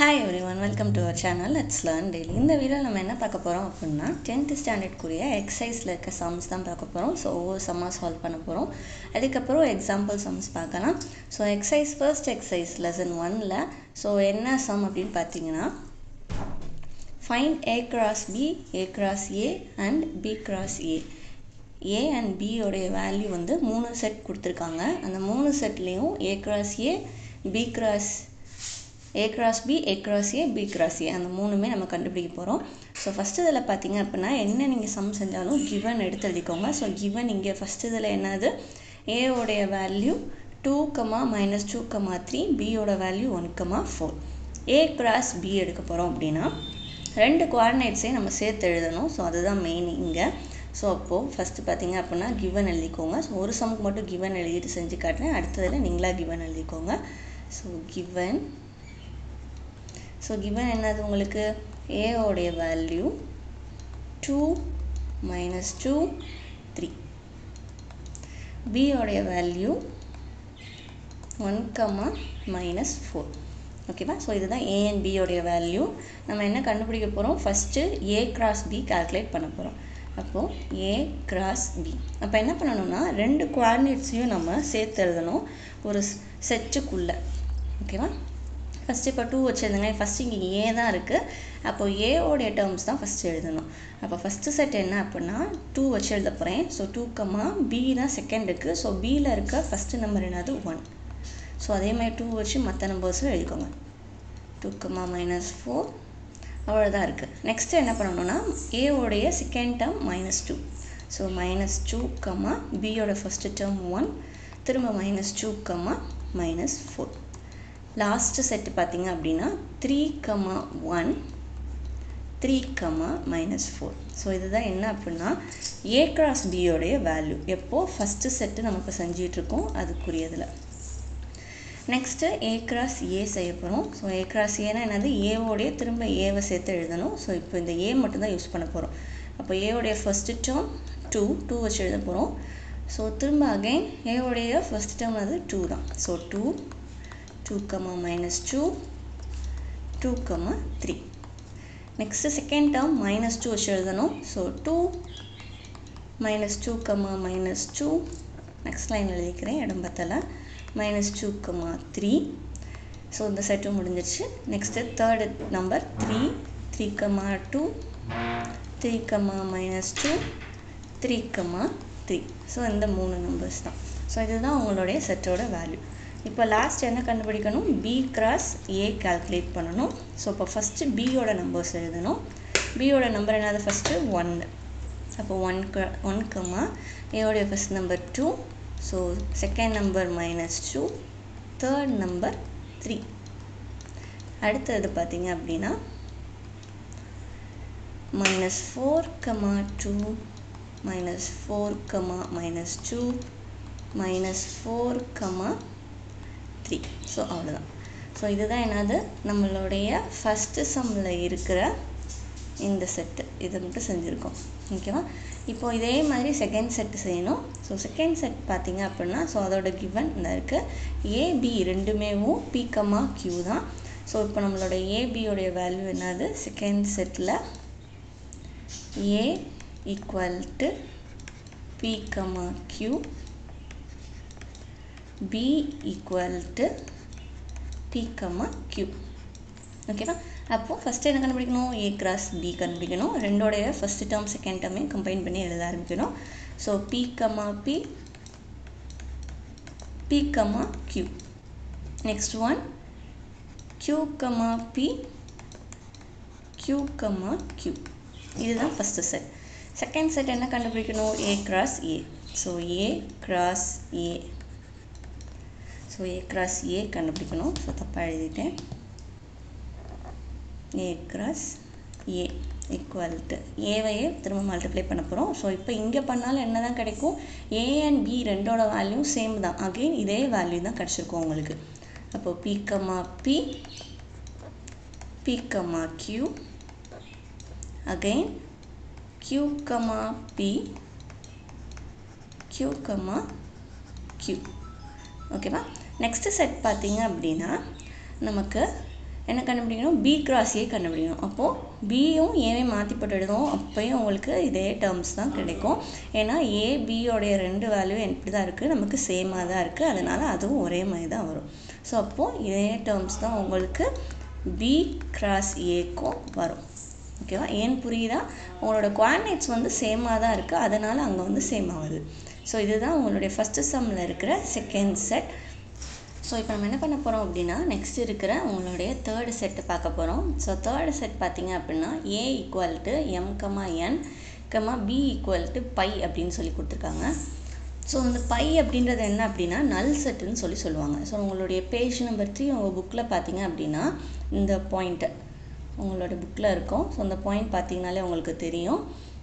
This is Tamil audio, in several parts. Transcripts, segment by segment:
Hi everyone welcome to our channel let's learn daily இந்த வீடியோவில் நம்ம என்ன பார்க்க போகிறோம் அப்படின்னா டென்த்து ஸ்டாண்டர்ட்குரிய எக்ஸசைஸில் இருக்க சம்ஸ் தான் பார்க்க போகிறோம் ஸோ ஒவ்வொரு சம்மாக சால்வ் பண்ண போகிறோம் அதுக்கப்புறம் எக்ஸாம்பிள் சம்ஸ் பார்க்கலாம் so exercise first exercise lesson ஒனில் ஸோ என்ன சம் அப்படின்னு பார்த்தீங்கன்னா find A cross B A cross A and B cross A A and பியோடைய வேல்யூ வந்து மூணு செட் கொடுத்துருக்காங்க அந்த மூணு செட்லேயும் A cross A B cross A cross B A cross A B cross A அந்த மூணுமே நம்ம கண்டுபிடிக்க போகிறோம் ஸோ ஃபஸ்ட்டு இதில் பார்த்தீங்க அப்படின்னா என்ன நீங்கள் சம் செஞ்சாலும் கிவன் எடுத்து எழுதிக்கோங்க ஸோ கிவன் இங்கே ஃபஸ்ட்டு இதில் என்னது ஏவோடைய value two comma minus two comma three பியோட value one comma four A cross B எடுக்க போகிறோம் அப்படின்னா ரெண்டு குவாடினேட்ஸையும் நம்ம சேர்த்து எழுதணும் ஸோ அதுதான் மெயின் இங்கே ஸோ அப்போது ஃபஸ்ட்டு பார்த்தீங்க அப்படின்னா கிவன் எழுதிக்கோங்க ஸோ ஒரு சமுக்கு மட்டும் கிவன் எழுதிட்டு செஞ்சு காட்டுறேன் அடுத்ததில் நீங்களாக கிவன் எழுதிக்கோங்க ஸோ கிவன் ஸோ கிவன் என்னது உங்களுக்கு ஏவோடைய value two minus two three பியோடைய value one comma minus four ஓகேவா ஸோ இதுதான் ஏ அண்ட் பியோடைய வேல்யூ நம்ம என்ன கண்டுபிடிக்க போகிறோம் first A cross B calculate பண்ண போகிறோம் அப்போது ஏ கிராஸ் பி அப்போ என்ன பண்ணணும்னா ரெண்டு குவாடினேட்ஸையும் நம்ம சேர்த்து எழுதணும் ஒரு செட்டுக்குள்ளே ஓகேவா ஃபஸ்ட்டு இப்போ டூ வச்சுருந்தங்க ஃபஸ்ட்டு இங்கே ஏ தான் இருக்குது அப்போ ஏவோடைய டேர்ம்ஸ் தான் ஃபஸ்ட்டு எழுதணும் அப்போ ஃபஸ்ட்டு செட் என்ன அப்படின்னா டூ வச்சு எழுத போகிறேன் ஸோ டூ கம்மா பி தான் செகண்ட் இருக்குது ஸோ பியில் இருக்க ஃபஸ்ட்டு நம்பர் என்னது ஒன் ஸோ அதே மாதிரி டூ வச்சு மற்ற நம்பர்ஸும் எழுதிக்கோங்க டூ கம்மா மைனஸ் ஃபோர் அவ்வளோதான் இருக்குது நெக்ஸ்ட்டு என்ன பண்ணணும்னா ஏவோடைய second term minus two so minus two comma பியோட ஃபஸ்ட்டு டேர்ம் ஒன் திரும்ப minus two comma minus four last set பார்த்தீங்க அப்படின்னா three comma one three comma minus four so இதுதான் என்ன அப்படின்னா ஏ கிராஸ் பியோடைய வேல்யூ எப்போது ஃபஸ்ட்டு செட்டு நமக்கு செஞ்சிட்ருக்கோம் அதுக்குரியதில் நெக்ஸ்ட்டு ஏ கிராஸ் ஏ செய்ய போகிறோம் ஸோ ஏ கிராஸ் ஏனா என்னது ஏவோடைய திரும்ப ஏவை சேர்த்து எழுதணும் ஸோ இப்போ இந்த ஏ மட்டும்தான் யூஸ் பண்ண போகிறோம் அப்போ ஏவோடைய ஃபஸ்ட்டு டேர்ம் டூ டூ வச்சு எழுத போகிறோம் ஸோ திரும்ப அகைன் ஏவோடைய ஃபஸ்ட் டேர்ம் அது டூ தான் so two 2 comma minus 2 2 comma 3 next second term minus 2 வச்சு எழுதணும் so 2 minus 2 comma minus 2 next line எழுதிக்கிறேன் இடம் பத்தல minus 2 comma 3 ஸோ இந்த செட்டும் முடிஞ்சிருச்சு next third number three three comma two three comma minus two three comma three so இந்த மூணு நம்பர்ஸ் தான் ஸோ இதுதான் உங்களுடைய செட்டோட வேல்யூ இப்போ லாஸ்ட் என்ன கண்டுபிடிக்கணும் பி கிராஸ் ஏ கால்குலேட் பண்ணணும் ஸோ இப்போ ஃபஸ்ட்டு பியோட நம்பர்ஸ் எழுதணும் பியோட நம்பர் என்னது ஃபஸ்ட்டு ஒன்று அப்போ ஒன் க ஒன் கம்மா ஏவோடைய first number two so second number minus two third number three அடுத்தது பார்த்தீங்க அப்படின்னா minus four comma two minus four comma minus two minus four comma three so அவ்வளோதான் ஸோ இதுதான் என்னது நம்மளுடைய ஃபஸ்ட்டு சம்மில் இருக்கிற இந்த செட்டு இதை மட்டும் செஞ்சுருக்கோம் ஓகேவா இப்போ இதே மாதிரி செகண்ட் செட்டு செய்யணும் ஸோ செகண்ட் செட் பார்த்தீங்க அப்படின்னா ஸோ அதோட கிவன் இந்த இருக்குது ஏபி ரெண்டுமேவும் பி கமா கியூ தான் ஸோ இப்போ நம்மளோட ஏபியோடைய வேல்யூ என்னது செகண்ட் செட்டில் A equal to P comma Q b equal to p comma q ஓகேவா அப்போது ஃபஸ்ட்டு என்ன கண்டுபிடிக்கணும் ஏ கிராஸ் பி கண்டுபிடிக்கணும் ரெண்டோடைய ஃபஸ்ட்டு டேர்ம் செகண்ட் டேர்மையும் கம்பைன் பண்ணி எழுத ஆரம்பிக்கணும் so P comma P P comma q next one q கமா பி q கமா q இதுதான் ஃபஸ்ட்டு செட் செகண்ட் செட் என்ன கண்டுபிடிக்கணும் A cross A so A cross A so A cross A கண்டுபிடிக்கணும் ஸோ தப்பாக எழுதிட்டேன் A cross A equal to ஏவையே திரும்ப மல்டிப்ளை பண்ண போகிறோம் ஸோ இப்போ இங்கே பண்ணாலும் என்ன தான் கிடைக்கும் ஏ அண்ட் பி ரெண்டோட வேல்யூ சேம் தான் அகெயின் இதே வேல்யூ தான் கிடச்சிருக்கும் உங்களுக்கு அப்போது P comma P P comma Q again Q comma P Q comma Q ஓகேவா நெக்ஸ்ட்டு செட் பார்த்தீங்க அப்படின்னா நமக்கு என்ன கண்டுபிடிக்கணும் பி கிராஸ் ஏ கண்டுபிடிக்கணும் அப்போது பியும் ஏவையும் மாற்றி போட்டு எழுதுவோம் அப்போயும் உங்களுக்கு இதே டேர்ம்ஸ் தான் கிடைக்கும் ஏன்னா ஏ பியோடைய ரெண்டு வேல்யூ எப்படி தான் இருக்குது நமக்கு சேமாக தான் இருக்குது அதனால் அதுவும் ஒரே மாதிரி தான் வரும் ஸோ அப்போது இதே டேர்ம்ஸ் தான் உங்களுக்கு பி கிராஸ் ஏக்கும் வரும் ஓகேவா ஏன் புரியுதா உங்களோட குவாடினேட்ஸ் வந்து சேமாக தான் இருக்குது அதனால் அங்கே வந்து சேம் ஆகுது ஸோ இதுதான் உங்களுடைய ஃபஸ்ட்டு சம்மில் இருக்கிற செகண்ட் செட் ஸோ இப்போ நம்ம என்ன பண்ண போகிறோம் அப்படின்னா நெக்ஸ்ட் இருக்கிற உங்களுடைய தேர்டு செட்டு பார்க்க போகிறோம் ஸோ தேர்டு செட் பார்த்தீங்க அப்படின்னா A equal to M comma N comma B equal to phi அப்படின்னு சொல்லி கொடுத்துருக்காங்க ஸோ இந்த பை அப்படின்றது என்ன அப்படின்னா நல் செட்டுன்னு சொல்லி சொல்லுவாங்க ஸோ உங்களுடைய பேஜ் நம்பர் த்ரீ உங்கள் புக்கில் பார்த்தீங்க அப்படின்னா இந்த பாயிண்ட்டு உங்களோட புக்கில் இருக்கும் ஸோ அந்த பாயிண்ட் பார்த்தீங்கனாலே உங்களுக்கு தெரியும்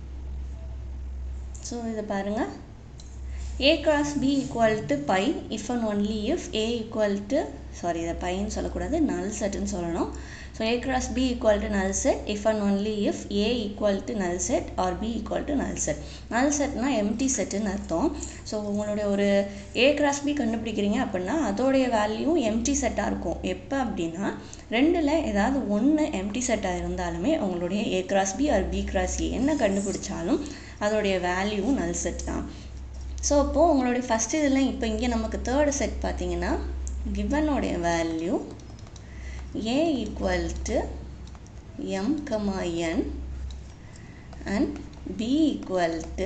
ஸோ இதை பாருங்கள் a cross b equal to pi if and only if a equal to sorry இதை பைன்னு சொல்லக்கூடாது null setன்னு சொல்லணும் so a cross b equal to null set if and only if a equal to null set or b equal to null set null setனா empty setன்னு அர்த்தம் ஸோ உங்களுடைய ஒரு a cross b கண்டுபிடிக்கிறீங்க அப்படின்னா அதோடைய வேல்யூ empty செட்டாக இருக்கும் எப்போ அப்படின்னா ரெண்டில் ஏதாவது ஒன்று empty செட்டாக இருந்தாலுமே உங்களுடைய a cross b or b cross a என்ன கண்டுபிடிச்சாலும் அதோடைய வேல்யூ null செட் தான் ஸோ அப்போது உங்களுடைய ஃபஸ்ட் இதில் இப்போ இங்கே நமக்கு தேர்டு செட் பார்த்தீங்கன்னா கிவனோடைய value A equal to M comma N and B equal to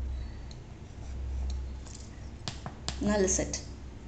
null set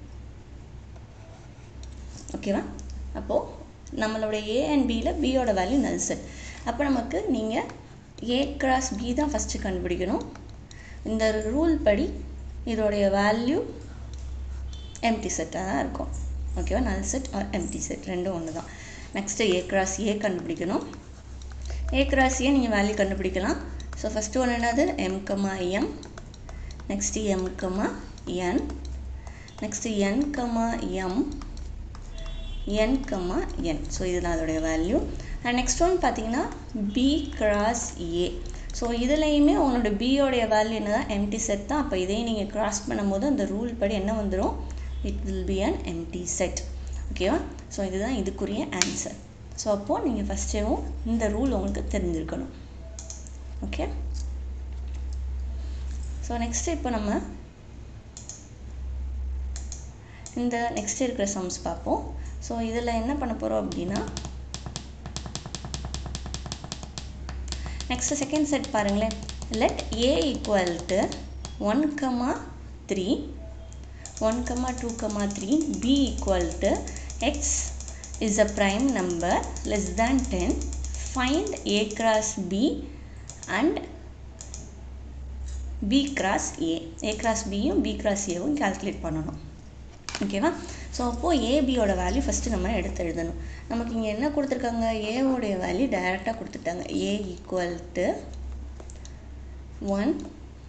ஓகேவா அப்போது நம்மளுடைய ஏ அண்ட் பியில் பியோட வேல்யூ நல் செட் அப்போ நமக்கு நீங்கள் ஏ கிராஸ் பி தான் ஃபஸ்ட்டு கண்டுபிடிக்கணும் இந்த ரூல் படி இதோடைய வேல்யூ எம்டி செட்டாக தான் இருக்கும் ஓகேவா நல் செட் ஆர் எம்டி செட் ரெண்டும் ஒன்று தான் நெக்ஸ்ட்டு ஏ கிராஸ் ஏ கண்டுபிடிக்கணும் ஏ கிராஸ் ஏ நீங்கள் வேல்யூ கண்டுபிடிக்கலாம் ஸோ ஃபஸ்ட்டு ஒன்று என்னது M comma M next M comma N next N comma M N comma N so இதுதான் அதோடைய வேல்யூ அண்ட் நெக்ஸ்ட் ஒன் பார்த்தீங்கன்னா பி கிராஸ் ஏ ஸோ இதுலேயுமே உங்களோட பியோடைய வேல்யூ என்ன தான் எம்டி செட் தான் அப்போ இதையும் நீங்கள் கிராஸ் பண்ணும்போது அந்த ரூல் படி என்ன வந்துடும் it will be an empty set ஓகேவா ஸோ இதுதான் இதுக்குரிய ஆன்சர் ஸோ அப்போது நீங்கள் ஃபஸ்ட்டேவும் இந்த ரூல் உங்களுக்கு தெரிஞ்சிருக்கணும் ஓகே ஸோ நெக்ஸ்ட்டு இப்போ நம்ம இந்த நெக்ஸ்ட் இருக்கிற சம்ஸ் பார்ப்போம் ஸோ இதில் என்ன பண்ண போகிறோம் அப்படின்னா நெக்ஸ்ட் செகண்ட் செட் பாருங்களேன் let A equal to one comma three one comma two comma three B equal to X is a prime number less than ten find A cross B and B cross A A cross பியும் பி கிராஸ் ஏவும் கால்குலேட் பண்ணணும் ஓகேவா ஸோ அப்போது ஏபியோட வேல்யூ ஃபஸ்ட்டு நம்ம எடுத்து எழுதணும் நமக்கு இங்கே என்ன கொடுத்துருக்காங்க ஏவோடைய வேல்யூ டைரெக்டாக கொடுத்துட்டாங்க A equal to one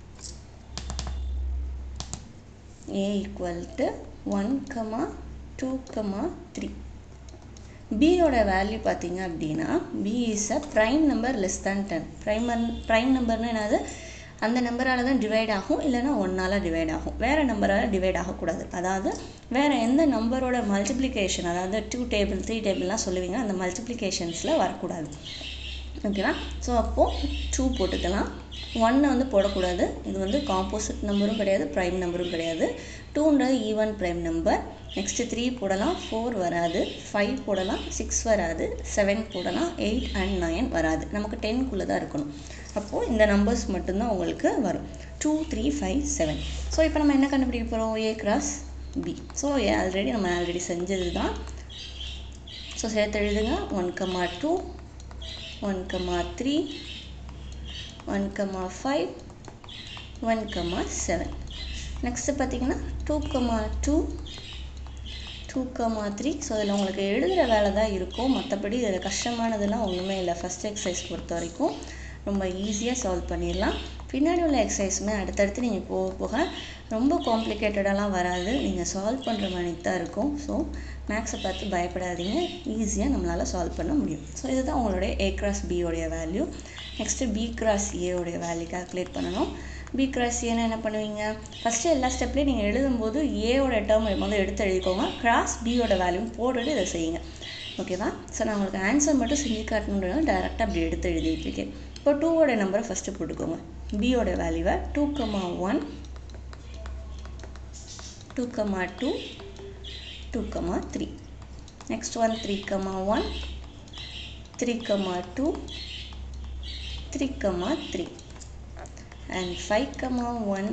A equal to one comma two comma three பியோட வேல்யூ பார்த்தீங்க அப்படின்னா B is a prime number less than ten ப்ரைமர் ப்ரைம் நம்பர்னால் என்னது அந்த நம்பரால் தான் டிவைட் ஆகும் இல்லைனா ஒன்றால் டிவைட் ஆகும் வேறு நம்பரால் டிவைட் ஆகக்கூடாது அதாவது வேறு எந்த நம்பரோட மல்டிப்ளிகேஷன் அதாவது டூ டேபிள் த்ரீ டேபிள்லாம் சொல்லுவீங்க அந்த மல்டிப்ளிகேஷன்ஸில் வரக்கூடாது ஓகேவா ஸோ அப்போது டூ போட்டுக்கலாம் ஒன்னை வந்து போடக்கூடாது இது வந்து காம்போசிட் நம்பரும் கிடையாது ப்ரைம் நம்பரும் கிடையாது டூன்றது even prime number next three போடலாம் ஃபோர் வராது ஃபைவ் போடலாம் சிக்ஸ் வராது செவன் போடலாம் எயிட் அண்ட் நைன் வராது நமக்கு டென்க்குள்ளே தான் இருக்கணும் அப்போது இந்த நம்பர்ஸ் மட்டும்தான் உங்களுக்கு வரும் two three five seven so இப்போ நம்ம என்ன கண்டுபிடிக்க போகிறோம் A cross B so already நம்ம ஆல்ரெடி செஞ்சது தான் ஸோ சேர்த்து எழுதுங்க one comma two one comma three one comma five one comma seven next பார்த்தீங்கன்னா two comma two two comma three so இதில் உங்களுக்கு எழுதுகிற வேலை தான் இருக்கும் மற்றபடி இதில் கஷ்டமானதெல்லாம் ஒன்றுமே இல்லை ஃபஸ்ட் எக்ஸசைஸ் பொறுத்த வரைக்கும் ரொம்ப ஈஸியாக சால்வ் பண்ணிடலாம் பின்னாடி உள்ள எக்ஸசைஸுமே அடுத்தடுத்து நீங்கள் போக போக ரொம்ப காம்ப்ளிகேட்டடெல்லாம் வராது நீங்கள் சால்வ் பண்ணுற மாதிரி தான் இருக்கும் ஸோ மேக்ஸை பார்த்து பயப்படாதீங்க ஈஸியாக நம்மளால் சால்வ் பண்ண முடியும் ஸோ இதுதான் உங்களுடைய ஏ கிராஸ் பியோடைய வேல்யூ நெக்ஸ்ட்டு பி கிராஸ் ஏவோடைய வேல்யூ கால்குலேட் பண்ணணும் பி கிராஸ் ஏன்னா என்ன பண்ணுவீங்க ஃபஸ்ட்டு எல்லா ஸ்டெப்லேயும் நீங்கள் எழுதும்போது ஏவோட டேர்ம் வந்து எடுத்து எழுதிக்கோங்க கிராஸ் பியோட வேல்யூ போட்டுட்டு இதை செய்யுங்க ஓகேவா ஸோ நான் உங்களுக்கு ஆன்சர் மட்டும் செஞ்சு காட்டணுன்றதால டேரெக்டாக அப்படி எடுத்து எழுதிட்டு இருக்கேன் இப்போ டூவோட நம்பரை ஃபஸ்ட்டு போட்டுக்கோங்க பியோட வேல்யூவை two comma one two comma two two comma three next one three comma one three comma two three comma three and five comma one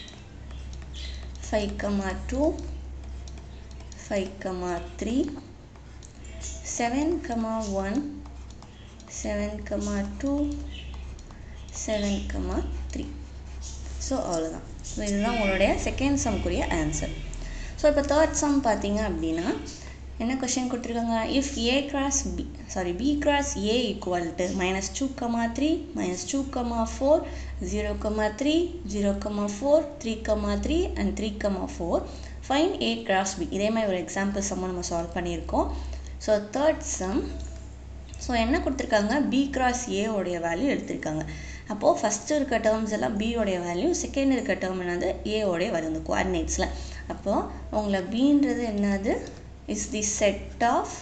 five comma two five comma three seven comma one seven comma two seven comma three so அவ்வளோதான் ஸோ இதுதான் உங்களுடைய செகண்ட் சம்க்குரிய ஆன்சர் ஸோ இப்போ தேர்ட் சம் பார்த்தீங்க அப்படின்னா என்ன கொஷின் கொடுத்துருக்காங்க if A cross B sorry B cross A equal to minus two comma three minus two comma four zero comma three zero comma four three comma three and three comma four five A cross B இதே மாதிரி ஒரு எக்ஸாம்பிள் சம்ம நம்ம சால்வ் பண்ணியிருக்கோம் ஸோ தேர்ட் சம் ஸோ என்ன கொடுத்துருக்காங்க பி கிராஸ் ஏவோடைய வேல்யூ எடுத்திருக்காங்க அப்போது ஃபஸ்ட்டு இருக்க டேர்ம்ஸ் எல்லாம் பியோடைய வேல்யூ செகண்ட் இருக்க டேர்ம் என்னது ஏவோடைய வேல்யூ இந்த கோஆர்டினேட்ஸில் அப்போது உங்களை பின்றது என்னது is the set of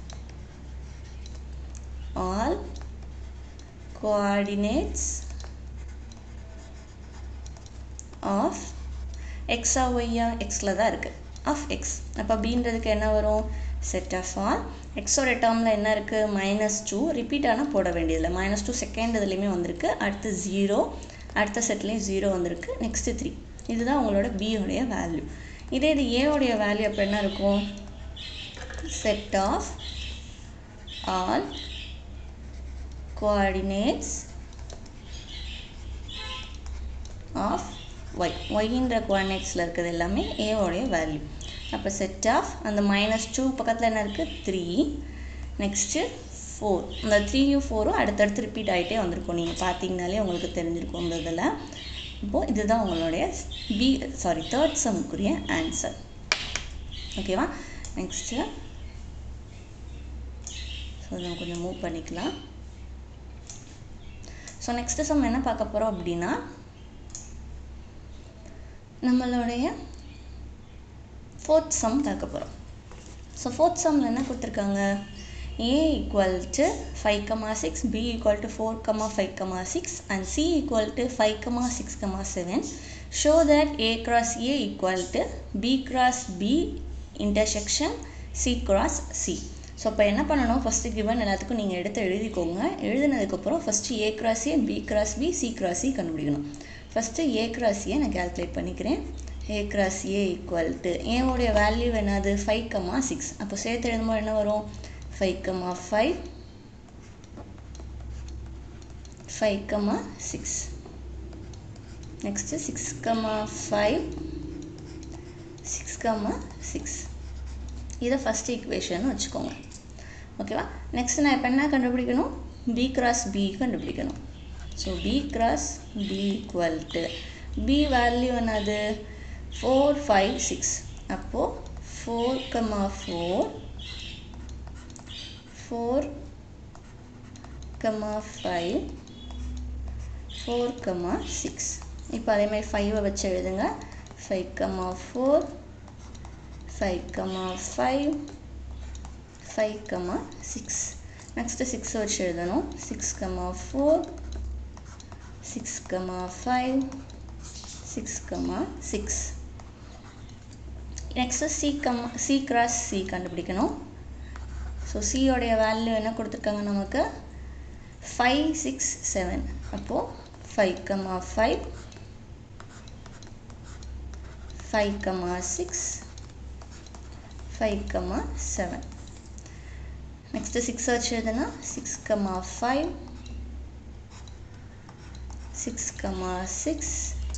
all coordinates of எக்ஸா ஒய்யா எக்ஸில் தான் இருக்குது ஆஃப் எக்ஸ் அப்போ பீன்றதுக்கு என்ன வரும் செட் ஆஃப் ஆல் எக்ஸோட டேர்மில் என்ன இருக்குது மைனஸ் டூ ரிப்பீட் ஆனால் போட வேண்டியதில்லை மைனஸ் டூ செகண்ட் இதுலேயுமே வந்திருக்கு அடுத்து ஜீரோ அடுத்த செட்லேயும் ஜீரோ வந்திருக்கு நெக்ஸ்ட்டு த்ரீ இதுதான் உங்களோட பியோடைய வேல்யூ இதே இது ஏவோடைய வேல்யூ அப்போ என்ன இருக்கும் set of all coordinates of y ஒய்ன்ற கோஆர்டினேட்ஸில் இருக்கிறது எல்லாமே ஏவோடைய வேல்யூ அப்போ செட் ஆஃப் அந்த மைனஸ் டூ பக்கத்தில் என்ன இருக்குது த்ரீ நெக்ஸ்ட்டு ஃபோர் அந்த த்ரீயும் ஃபோரும் அடுத்தடுத்து ரிப்பீட் ஆகிட்டே வந்திருக்கும் நீங்கள் பார்த்தீங்கனாலே உங்களுக்கு தெரிஞ்சிருக்கும் இந்த இதில் இப்போது இதுதான் உங்களுடைய பி சாரி தேர்ட் சம்க்குரிய ஆன்சர் ஓகேவா நெக்ஸ்ட்டு ஸோ நம்ம கொஞ்சம் மூவ் பண்ணிக்கலாம் ஸோ நெக்ஸ்ட் சம் என்ன பார்க்க போகிறோம் அப்படின்னா நம்மளுடைய ஃபோர்த் சம் பார்க்க போகிறோம் ஸோ ஃபோர்த் சம்மில் என்ன கொடுத்துருக்காங்க A equal to five comma six B equal to four comma five comma six and C equal to five comma six comma seven show that A cross A equal to B cross B intersection C cross C so இப்போ என்ன பண்ணணும் ஃபஸ்ட்டு கிவன் எல்லாத்துக்கும் நீங்கள் எடுத்து எழுதிக்கோங்க எழுதினதுக்கப்புறம் first A cross A B cross B C cross C கண்டுபிடிக்கணும் ஃபஸ்ட்டு ஏ கிராஸ் ஏ நான் கேல்குலேட் பண்ணிக்கிறேன் ஏ கிராஸ் ஏ ஈக்குவல் டு ஏவோடைய வேல்யூ என்னது ஃபைவ் கமா சிக்ஸ் அப்போ சேர்த்து எழுதும்போது என்ன வரும் five comma five five comma six next six comma five six comma six இதை ஃபஸ்ட் ஈக்குவேஷன் வச்சுக்கோங்க ஓகேவா நெக்ஸ்ட் நான் இப்போ என்ன கண்டுபிடிக்கணும் பி கிராஸ் பி கண்டுபிடிக்கணும் so B cross B equal to B value என்னது ஃபோர் ஃபைவ் சிக்ஸ் அப்போது four comma four four comma five four comma six இப்போ அதே மாதிரி ஃபைவை வச்சு எழுதுங்க five comma four five comma five five comma six next six வச்சு எழுதணும் six comma four six comma five six comma six next C come C cross C கண்டுபிடிக்கணும் ஸோ சியோடைய வேல்யூ என்ன கொடுத்துருக்காங்க நமக்கு ஃபைவ் சிக்ஸ் செவன் அப்போது five comma five five comma six five comma seven next six வச்சு எழுதுனா six comma five six comma six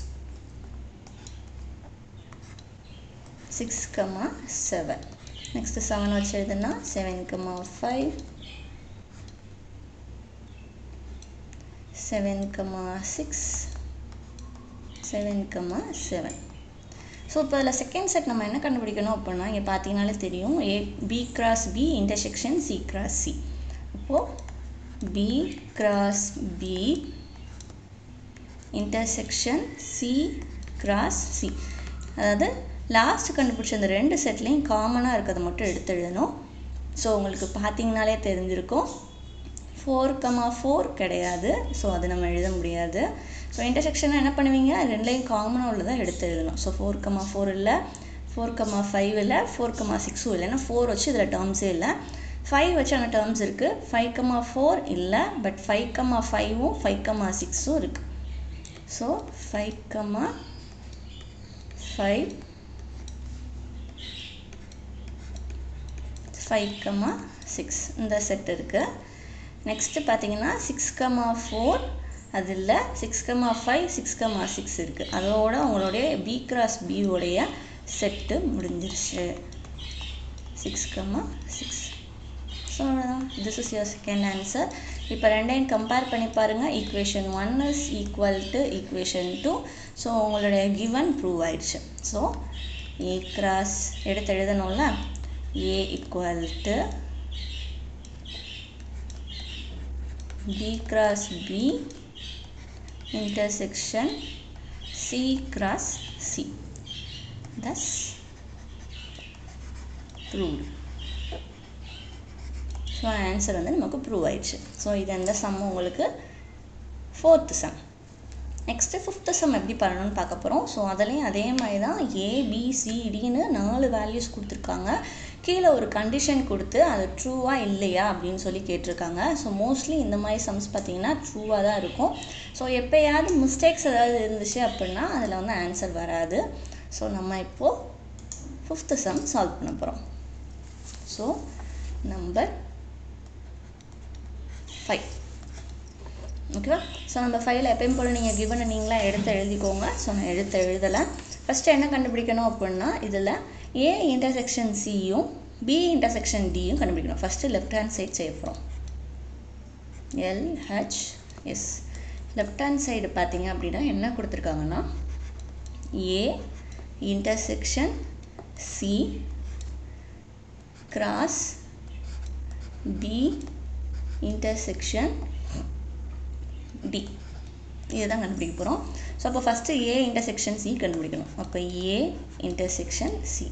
six comma seven next seven வச்சு எழுதுனா seven comma five seven comma six seven comma seven so இப்போ இதில் செகண்ட் செட் நம்ம என்ன கண்டுபிடிக்கணும் அப்படின்னா இங்கே பார்த்தீங்கனாலே தெரியும் A B cross B intersection C cross C அப்போது B cross B intersection C cross C அதாவது லாஸ்ட் கண்டுபிடிச்ச அந்த ரெண்டு செட்லேயும் காமனாக இருக்கிறத மட்டும் எடுத்து எழுதணும் ஸோ உங்களுக்கு பார்த்தீங்கனாலே தெரிஞ்சிருக்கும் ஃபோர் கமா ஃபோர் கிடையாது ஸோ அது நம்ம எழுத முடியாது ஸோ இன்டர்செக்ஷனை என்ன பண்ணுவீங்க ரெண்டுலையும் காமனாக உள்ளதாக எடுத்து எழுதணும் ஸோ ஃபோர் கமா ஃபோர் இல்லை ஃபோர் கமா ஃபைவ் இல்லை ஃபோர் கமா சிக்ஸும் இல்லை ஏன்னா ஃபோர் வச்சு இதில் டேர்ம்ஸே இல்லை ஃபைவ் வச்சு அந்த டேர்ம்ஸ் இருக்குது ஃபைவ் கமா ஃபோர் இல்லை பட் ஃபைவ் கமா ஃபைவும் ஃபைவ் கமா சிக்ஸும் இருக்குது so five comma five five comma six இந்த செட் இருக்குது நெக்ஸ்ட்டு பார்த்தீங்கன்னா சிக்ஸ் கமா ஃபோர் அது இல்லை six comma five six comma six இருக்குது அதோட உங்களுடைய பி கிராஸ் பியோடைய செட்டு முடிஞ்சிருச்சு சிக்ஸ் கமா சிக்ஸ் ஸோ அவ்வளோதான் this is your second answer இப்போ ரெண்டையும் கம்பேர் பண்ணி பாருங்கள் equation one is equal to equation two so உங்களுடைய கிவன் ப்ரூவ் ஆயிடுச்சு ஸோ ஏ கிராஸ் எடுத்து எழுதணும்ல A equal to B cross B intersection C cross C. Thus proved. So answer வந்து நமக்கு ப்ரூவ் ஆயிடுச்சு ஸோ இது எந்த சம் உங்களுக்கு fourth sum next fifth sum எப்படி பண்ணணும்னு பார்க்க போகிறோம் ஸோ அதுலேயும் அதே மாதிரி தான் ஏபிசிடின்னு நாலு வேல்யூஸ் கொடுத்துருக்காங்க கீழே ஒரு கண்டிஷன் கொடுத்து அது ட்ரூவா இல்லையா அப்படின்னு சொல்லி கேட்டிருக்காங்க ஸோ மோஸ்ட்லி இந்த மாதிரி சம்ஸ் பார்த்தீங்கன்னா ட்ரூவாக தான் இருக்கும் ஸோ எப்போயாவது மிஸ்டேக்ஸ் ஏதாவது இருந்துச்சு அப்படின்னா அதில் வந்து ஆன்சர் வராது ஸோ நம்ம இப்போது ஃபிஃப்த்து சம் சால்வ் பண்ண போகிறோம் ஸோ நம்பர் ஃபைவ் ஓகேவா ஸோ நம்ம ஃபைவ்ல எப்பயும் போல் நீங்கள் கிவனை நீங்களாக எடுத்து எழுதிக்கோங்க ஸோ நான் எடுத்து எழுதலை ஃபஸ்ட்டு என்ன கண்டுபிடிக்கணும் அப்படின்னா இதில் ஏ இன்டர்செக்ஷன் சியும் பி இன்டர்செக்ஷன் டியும் கண்டுபிடிக்கணும் ஃபஸ்ட்டு லெஃப்ட் ஹேண்ட் சைட் செய்ய போகிறோம் எல்ஹெச்எஸ் லெஃப்ட் ஹேண்ட் சைடு பார்த்தீங்க அப்படின்னா என்ன கொடுத்துருக்காங்கன்னா A intersection C cross B intersection D இதுதான் கண்டுபிடிக்க போகிறோம் ஸோ அப்போ ஃபஸ்ட்டு ஏ இன்டர்செக்ஷன் சி கண்டுபிடிக்கணும் அப்போ ஏ இன்டர்செக்ஷன் சி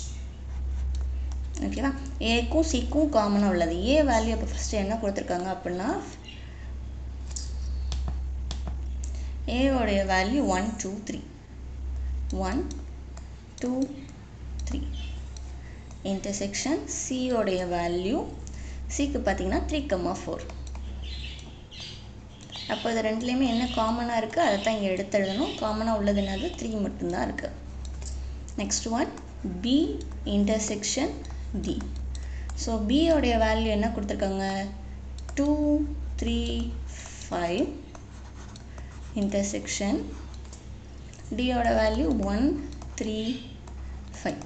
ஓகேவா ஏக்கும் சிக்கும் காமனாக உள்ளது ஏ வேல்யூ அப்போ ஃபஸ்ட்டு என்ன கொடுத்துருக்காங்க அப்படின்னா ஏவோடைய value one two three one two three intersection சியோடைய வேல்யூ சிக்கு பார்த்தீங்கன்னா த்ரீ கம்மா ஃபோர் அப்போ இது ரெண்டுலேயுமே என்ன காமனாக இருக்குது அதை தான் இங்கே எடுத்து எழுதணும் காமனாக உள்ளது என்னது த்ரீ மட்டும்தான் இருக்குது next one B intersection D so பியோடைய வேல்யூ என்ன கொடுத்துருக்காங்க டூ த்ரீ ஃபைவ் இன்டர்செக்ஷன் டியோட value one three five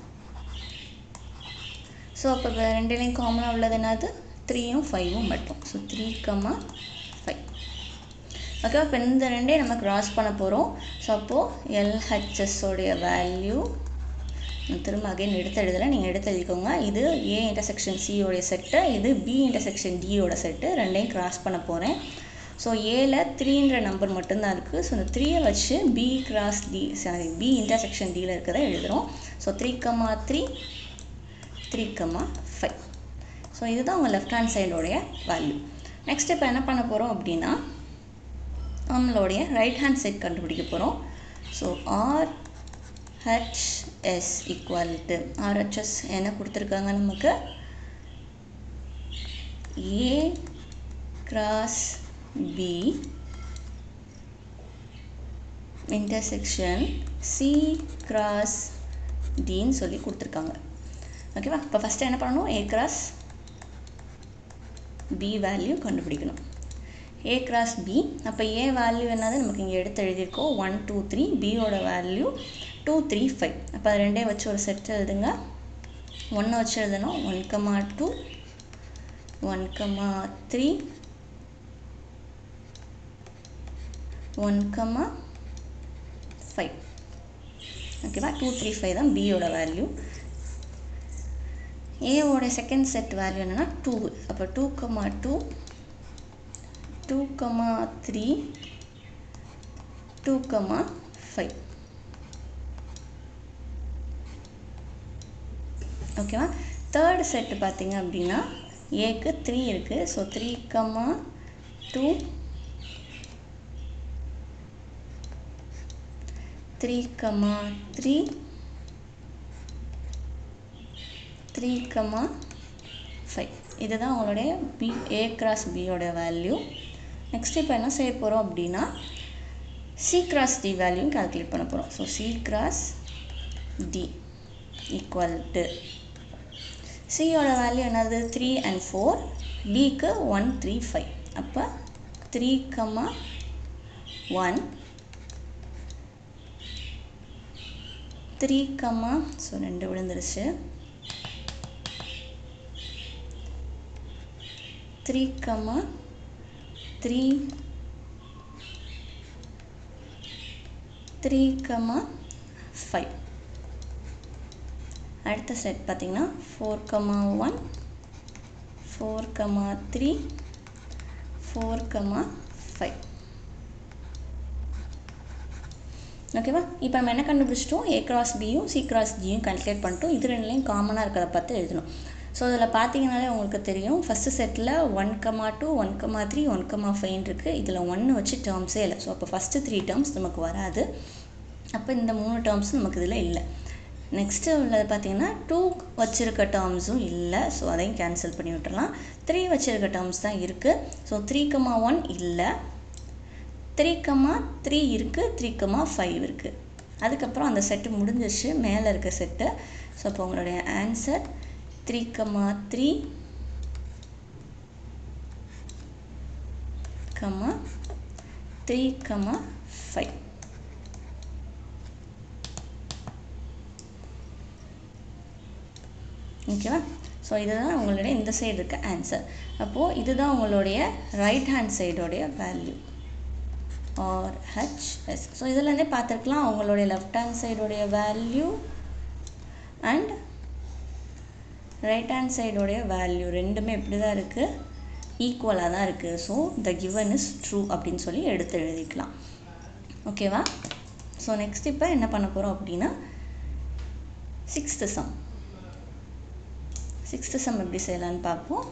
so அப்போ ரெண்டுலேயும் காமனாக உள்ளது என்னது த்ரீயும் ஃபைவும் மட்டும் ஸோ த்ரீ கமா ஃபைவ் ஓகேவா இப்போ இந்த ரெண்டே நம்ம கிராஸ் பண்ண போகிறோம் ஸோ அப்போது எல்ஹெச்எஸ்ஸோடைய வேல்யூ நான் திரும்ப அகைன் எடுத்து எழுதலை நீங்கள் எடுத்து எழுதிக்கோங்க இது ஏ இன்டர்செக்ஷன் சியோடைய செட்டு இது பி இன்டர்செக்ஷன் டியோட செட்டு ரெண்டையும் கிராஸ் பண்ண போகிறேன் ஸோ ஏல த்ரீன்ற நம்பர் மட்டும்தான் இருக்குது ஸோ இந்த த்ரீயை வச்சு B cross D sorry B intersection டியில் இருக்கிறத எழுதுகிறோம் so three comma three three comma five so இதுதான் உங்கள் லெஃப்ட் ஹேண்ட் சைடோடைய வேல்யூ நெக்ஸ்ட் இப்போ என்ன பண்ண போகிறோம் அப்படின்னா நம்மளுடைய ரைட் ஹேண்ட் சைட் கண்டுபிடிக்க போகிறோம் so R H S equal to RHS என்ன கொடுத்துருக்காங்க நமக்கு A cross B intersection C cross டின்னு சொல்லி கொடுத்துருக்காங்க ஓகேவா இப்போ ஃபஸ்ட்டு என்ன பண்ணணும் ஏ கிராஸ் பி வேல்யூ கண்டுபிடிக்கணும் ஏ கிராஸ் பி அப்போ ஏ வேல்யூ என்னது நமக்கு இங்கே எடுத்து எழுதியிருக்கோம் ஒன் டூ த்ரீ பியோட வேல்யூ டூ த்ரீ ஃபைவ் அப்போ அது ரெண்டே வச்சு ஒரு செட் எழுதுங்க ஒன்று வச்சு எழுதணும் one comma two one comma three one comma five ஓகேவா டூ த்ரீ ஃபைவ் தான் பியோட வேல்யூ ஏவோட செகண்ட் செட் வேல்யூ என்னென்னா டூ அப்போ two comma two two comma three two comma five ஓகேவா தேர்ட் செட்டு பார்த்தீங்க அப்படின்னா ஏக்கு த்ரீ இருக்குது so three comma two three comma three three comma five இதுதான் உங்களுடைய பி ஏ கிராஸ் பியோட வேல்யூ நெக்ஸ்ட் இப்போ என்ன செய்ய போகிறோம் அப்படின்னா C cross D value calculate பண்ண போகிறோம் so C cross D equal to சியோட வேல்யூ என்னது த்ரீ அண்ட் ஃபோர் பிக்கு ஒன் த்ரீ ஃபைவ் அப்போ three comma one three comma so ரெண்டு விழுந்துருச்சு three comma three three comma five அடுத்த செட் பார்த்தீங்கன்னா four comma one four comma three four comma five ஓகேவா இப்போ நம்ம என்ன கண்டுபிடிச்சிட்டோம் ஏ கிராஸ் பியும் சி கிராஸ் ஜியும் கால்குலேட் பண்ணிட்டோம் இது ரெண்டுலேயும் காமனாக இருக்கிறத பார்த்து எழுதணும் ஸோ இதில் பார்த்தீங்கனாலே உங்களுக்கு தெரியும் ஃபஸ்ட்டு செட்டில் one comma two one comma three one comma five இருக்குது இதில் ஒன்று வச்சு டேர்ம்ஸே இல்லை ஸோ அப்போ ஃபஸ்ட்டு த்ரீ டேர்ம்ஸ் நமக்கு வராது அப்போ இந்த மூணு டேர்ம்ஸ் நமக்கு இதில் இல்லை நெக்ஸ்ட்டு உள்ளது பார்த்தீங்கன்னா டூ வச்சுருக்க டேர்ம்ஸும் இல்லை ஸோ அதையும் கேன்சல் பண்ணி விட்டுறலாம் த்ரீ வச்சுருக்க டேர்ம்ஸ் தான் இருக்குது ஸோ த்ரீ கமா ஒன் இல்லை த்ரீ கமா த்ரீ இருக்குது த்ரீ கமா ஃபைவ் இருக்குது அதுக்கப்புறம் அந்த செட்டு முடிஞ்சிருச்சு மேலே இருக்க செட்டு ஸோ அப்போ உங்களுடைய answer three comma three comma three comma five ஓகேவா ஸோ இதுதான் உங்களுடைய இந்த சைடு இருக்க ஆன்சர் அப்போது இதுதான் உங்களுடைய ரைட் ஹேண்ட் சைடோடைய வேல்யூ ஆர் ஹெச்எஸ் ஸோ இதுலேருந்தே பார்த்துருக்கலாம் அவங்களுடைய லெஃப்ட் ஹேண்ட் சைடோடைய வேல்யூ அண்ட் ரைட் ஹேண்ட் சைடோடைய வேல்யூ ரெண்டுமே எப்படி தான் இருக்குது ஈக்குவலாக தான் இருக்குது so the given is true அப்படின்னு சொல்லி எடுத்து எழுதிக்கலாம் ஓகேவா ஸோ நெக்ஸ்ட் இப்போ என்ன பண்ண போகிறோம் அப்படின்னா சிக்ஸ்த்து சம் சிக்ஸ்த்து சம் எப்படி செய்யலான்னு பார்ப்போம்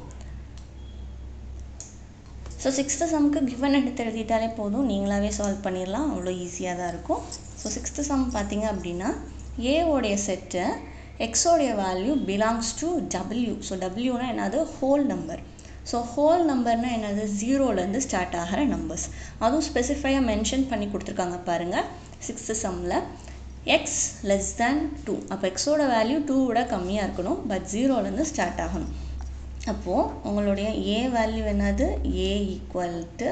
ஸோ சிக்ஸ்த்து சம்க்கு கிவன் எடுத்து எழுதிட்டாலே போதும் நீங்களாவே சால்வ் பண்ணிடலாம் அவ்வளோ ஈஸியாக தான் இருக்கும் ஸோ சிக்ஸ்த்து சம் பார்த்தீங்க அப்படின்னா ஏவோடைய செட்டு எக்ஸோடைய value belongs to W so டபிள்யூனா என்னது ஹோல் நம்பர் ஸோ ஹோல் நம்பர்னால் என்னது ஜீரோலேருந்து ஸ்டார்ட் ஆகிற நம்பர்ஸ் அதுவும் ஸ்பெசிஃபையாக மென்ஷன் பண்ணி கொடுத்துருக்காங்க பாருங்கள் சிக்ஸ்த்து சம்மில் எக்ஸ் லெஸ் தேன் டூ அப்போ எக்ஸோட வேல்யூ டூ விட கம்மியாக இருக்கணும் பட் ஜீரோலேருந்து ஸ்டார்ட் ஆகணும் அப்போது உங்களுடைய ஏ வேல்யூ என்னது A equal to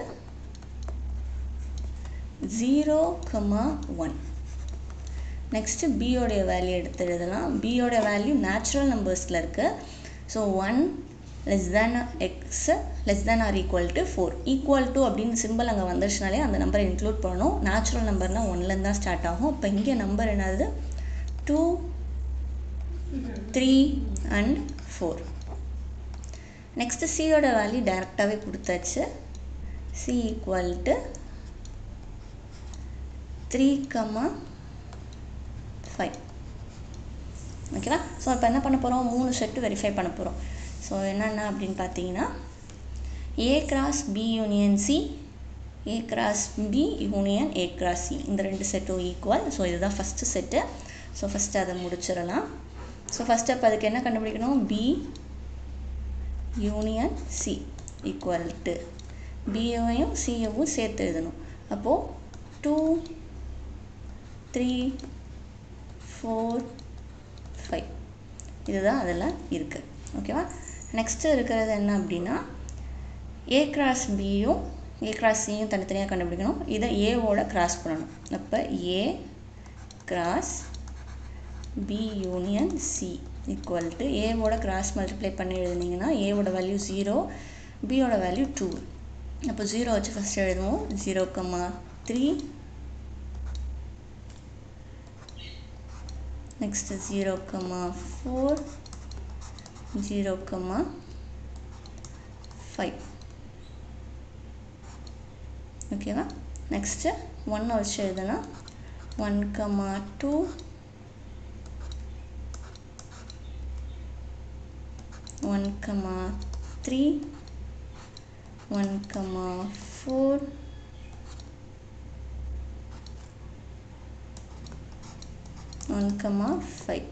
zero comma one next பியோடைய வேல்யூ எடுத்து எழுதலாம் பியோட வேல்யூ நேச்சுரல் நம்பர்ஸில் இருக்குது so one less than x less than or equal to four equal to அப்படின்னு சிம்பிள் அங்கே வந்துருச்சுனாலே அந்த நம்பரை இன்க்ளூட் பண்ணணும் நேச்சுரல் நம்பர்னால் ஒன்லேருந்து தான் ஸ்டார்ட் ஆகும் இப்போ இங்கே நம்பர் என்னது two three and four next சியோட வேல்யூ டேரெக்டாகவே கொடுத்தாச்சு C equal to three comma five ஓகேவா ஸோ இப்போ என்ன பண்ண போகிறோம் மூணு செட்டு வெரிஃபை பண்ண போகிறோம் ஸோ என்னென்ன அப்படின்னு பார்த்தீங்கன்னா A cross B union C A cross B union A cross C இந்த ரெண்டு செட்டும் ஈக்குவல் ஸோ இதுதான் ஃபஸ்ட்டு செட்டு ஸோ ஃபஸ்ட்டு அதை முடிச்சிடலாம் ஸோ ஃபஸ்ட்டு அப்போ அதுக்கு என்ன கண்டுபிடிக்கணும் B union C equal to பியையும் சியவும் சேர்த்து எழுதணும் அப்போது டூ த்ரீ ஃபோர் ஃபைவ் இதுதான் அதில் இருக்குது ஓகேவா நெக்ஸ்ட்டு இருக்கிறது என்ன அப்படின்னா ஏ கிராஸ் பியும் ஏ கிராஸ் சியும் தனித்தனியாக கண்டுபிடிக்கணும் இதை ஏவோட கிராஸ் பண்ணணும் அப்போ A cross B union C equal to ஏவோட கிராஸ் மல்டிப்ளை பண்ணி எழுதுனீங்கன்னா ஏவோட வேல்யூ ஜீரோ பியோட வேல்யூ டூ அப்போ ஜீரோ வச்சு ஃபஸ்ட் எழுதுவோம் zero comma three next zero comma four zero comma five ஓகேவா நெக்ஸ்ட்டு ஒன்னை வச்சு எழுதுனா one comma two one comma three one comma four one comma five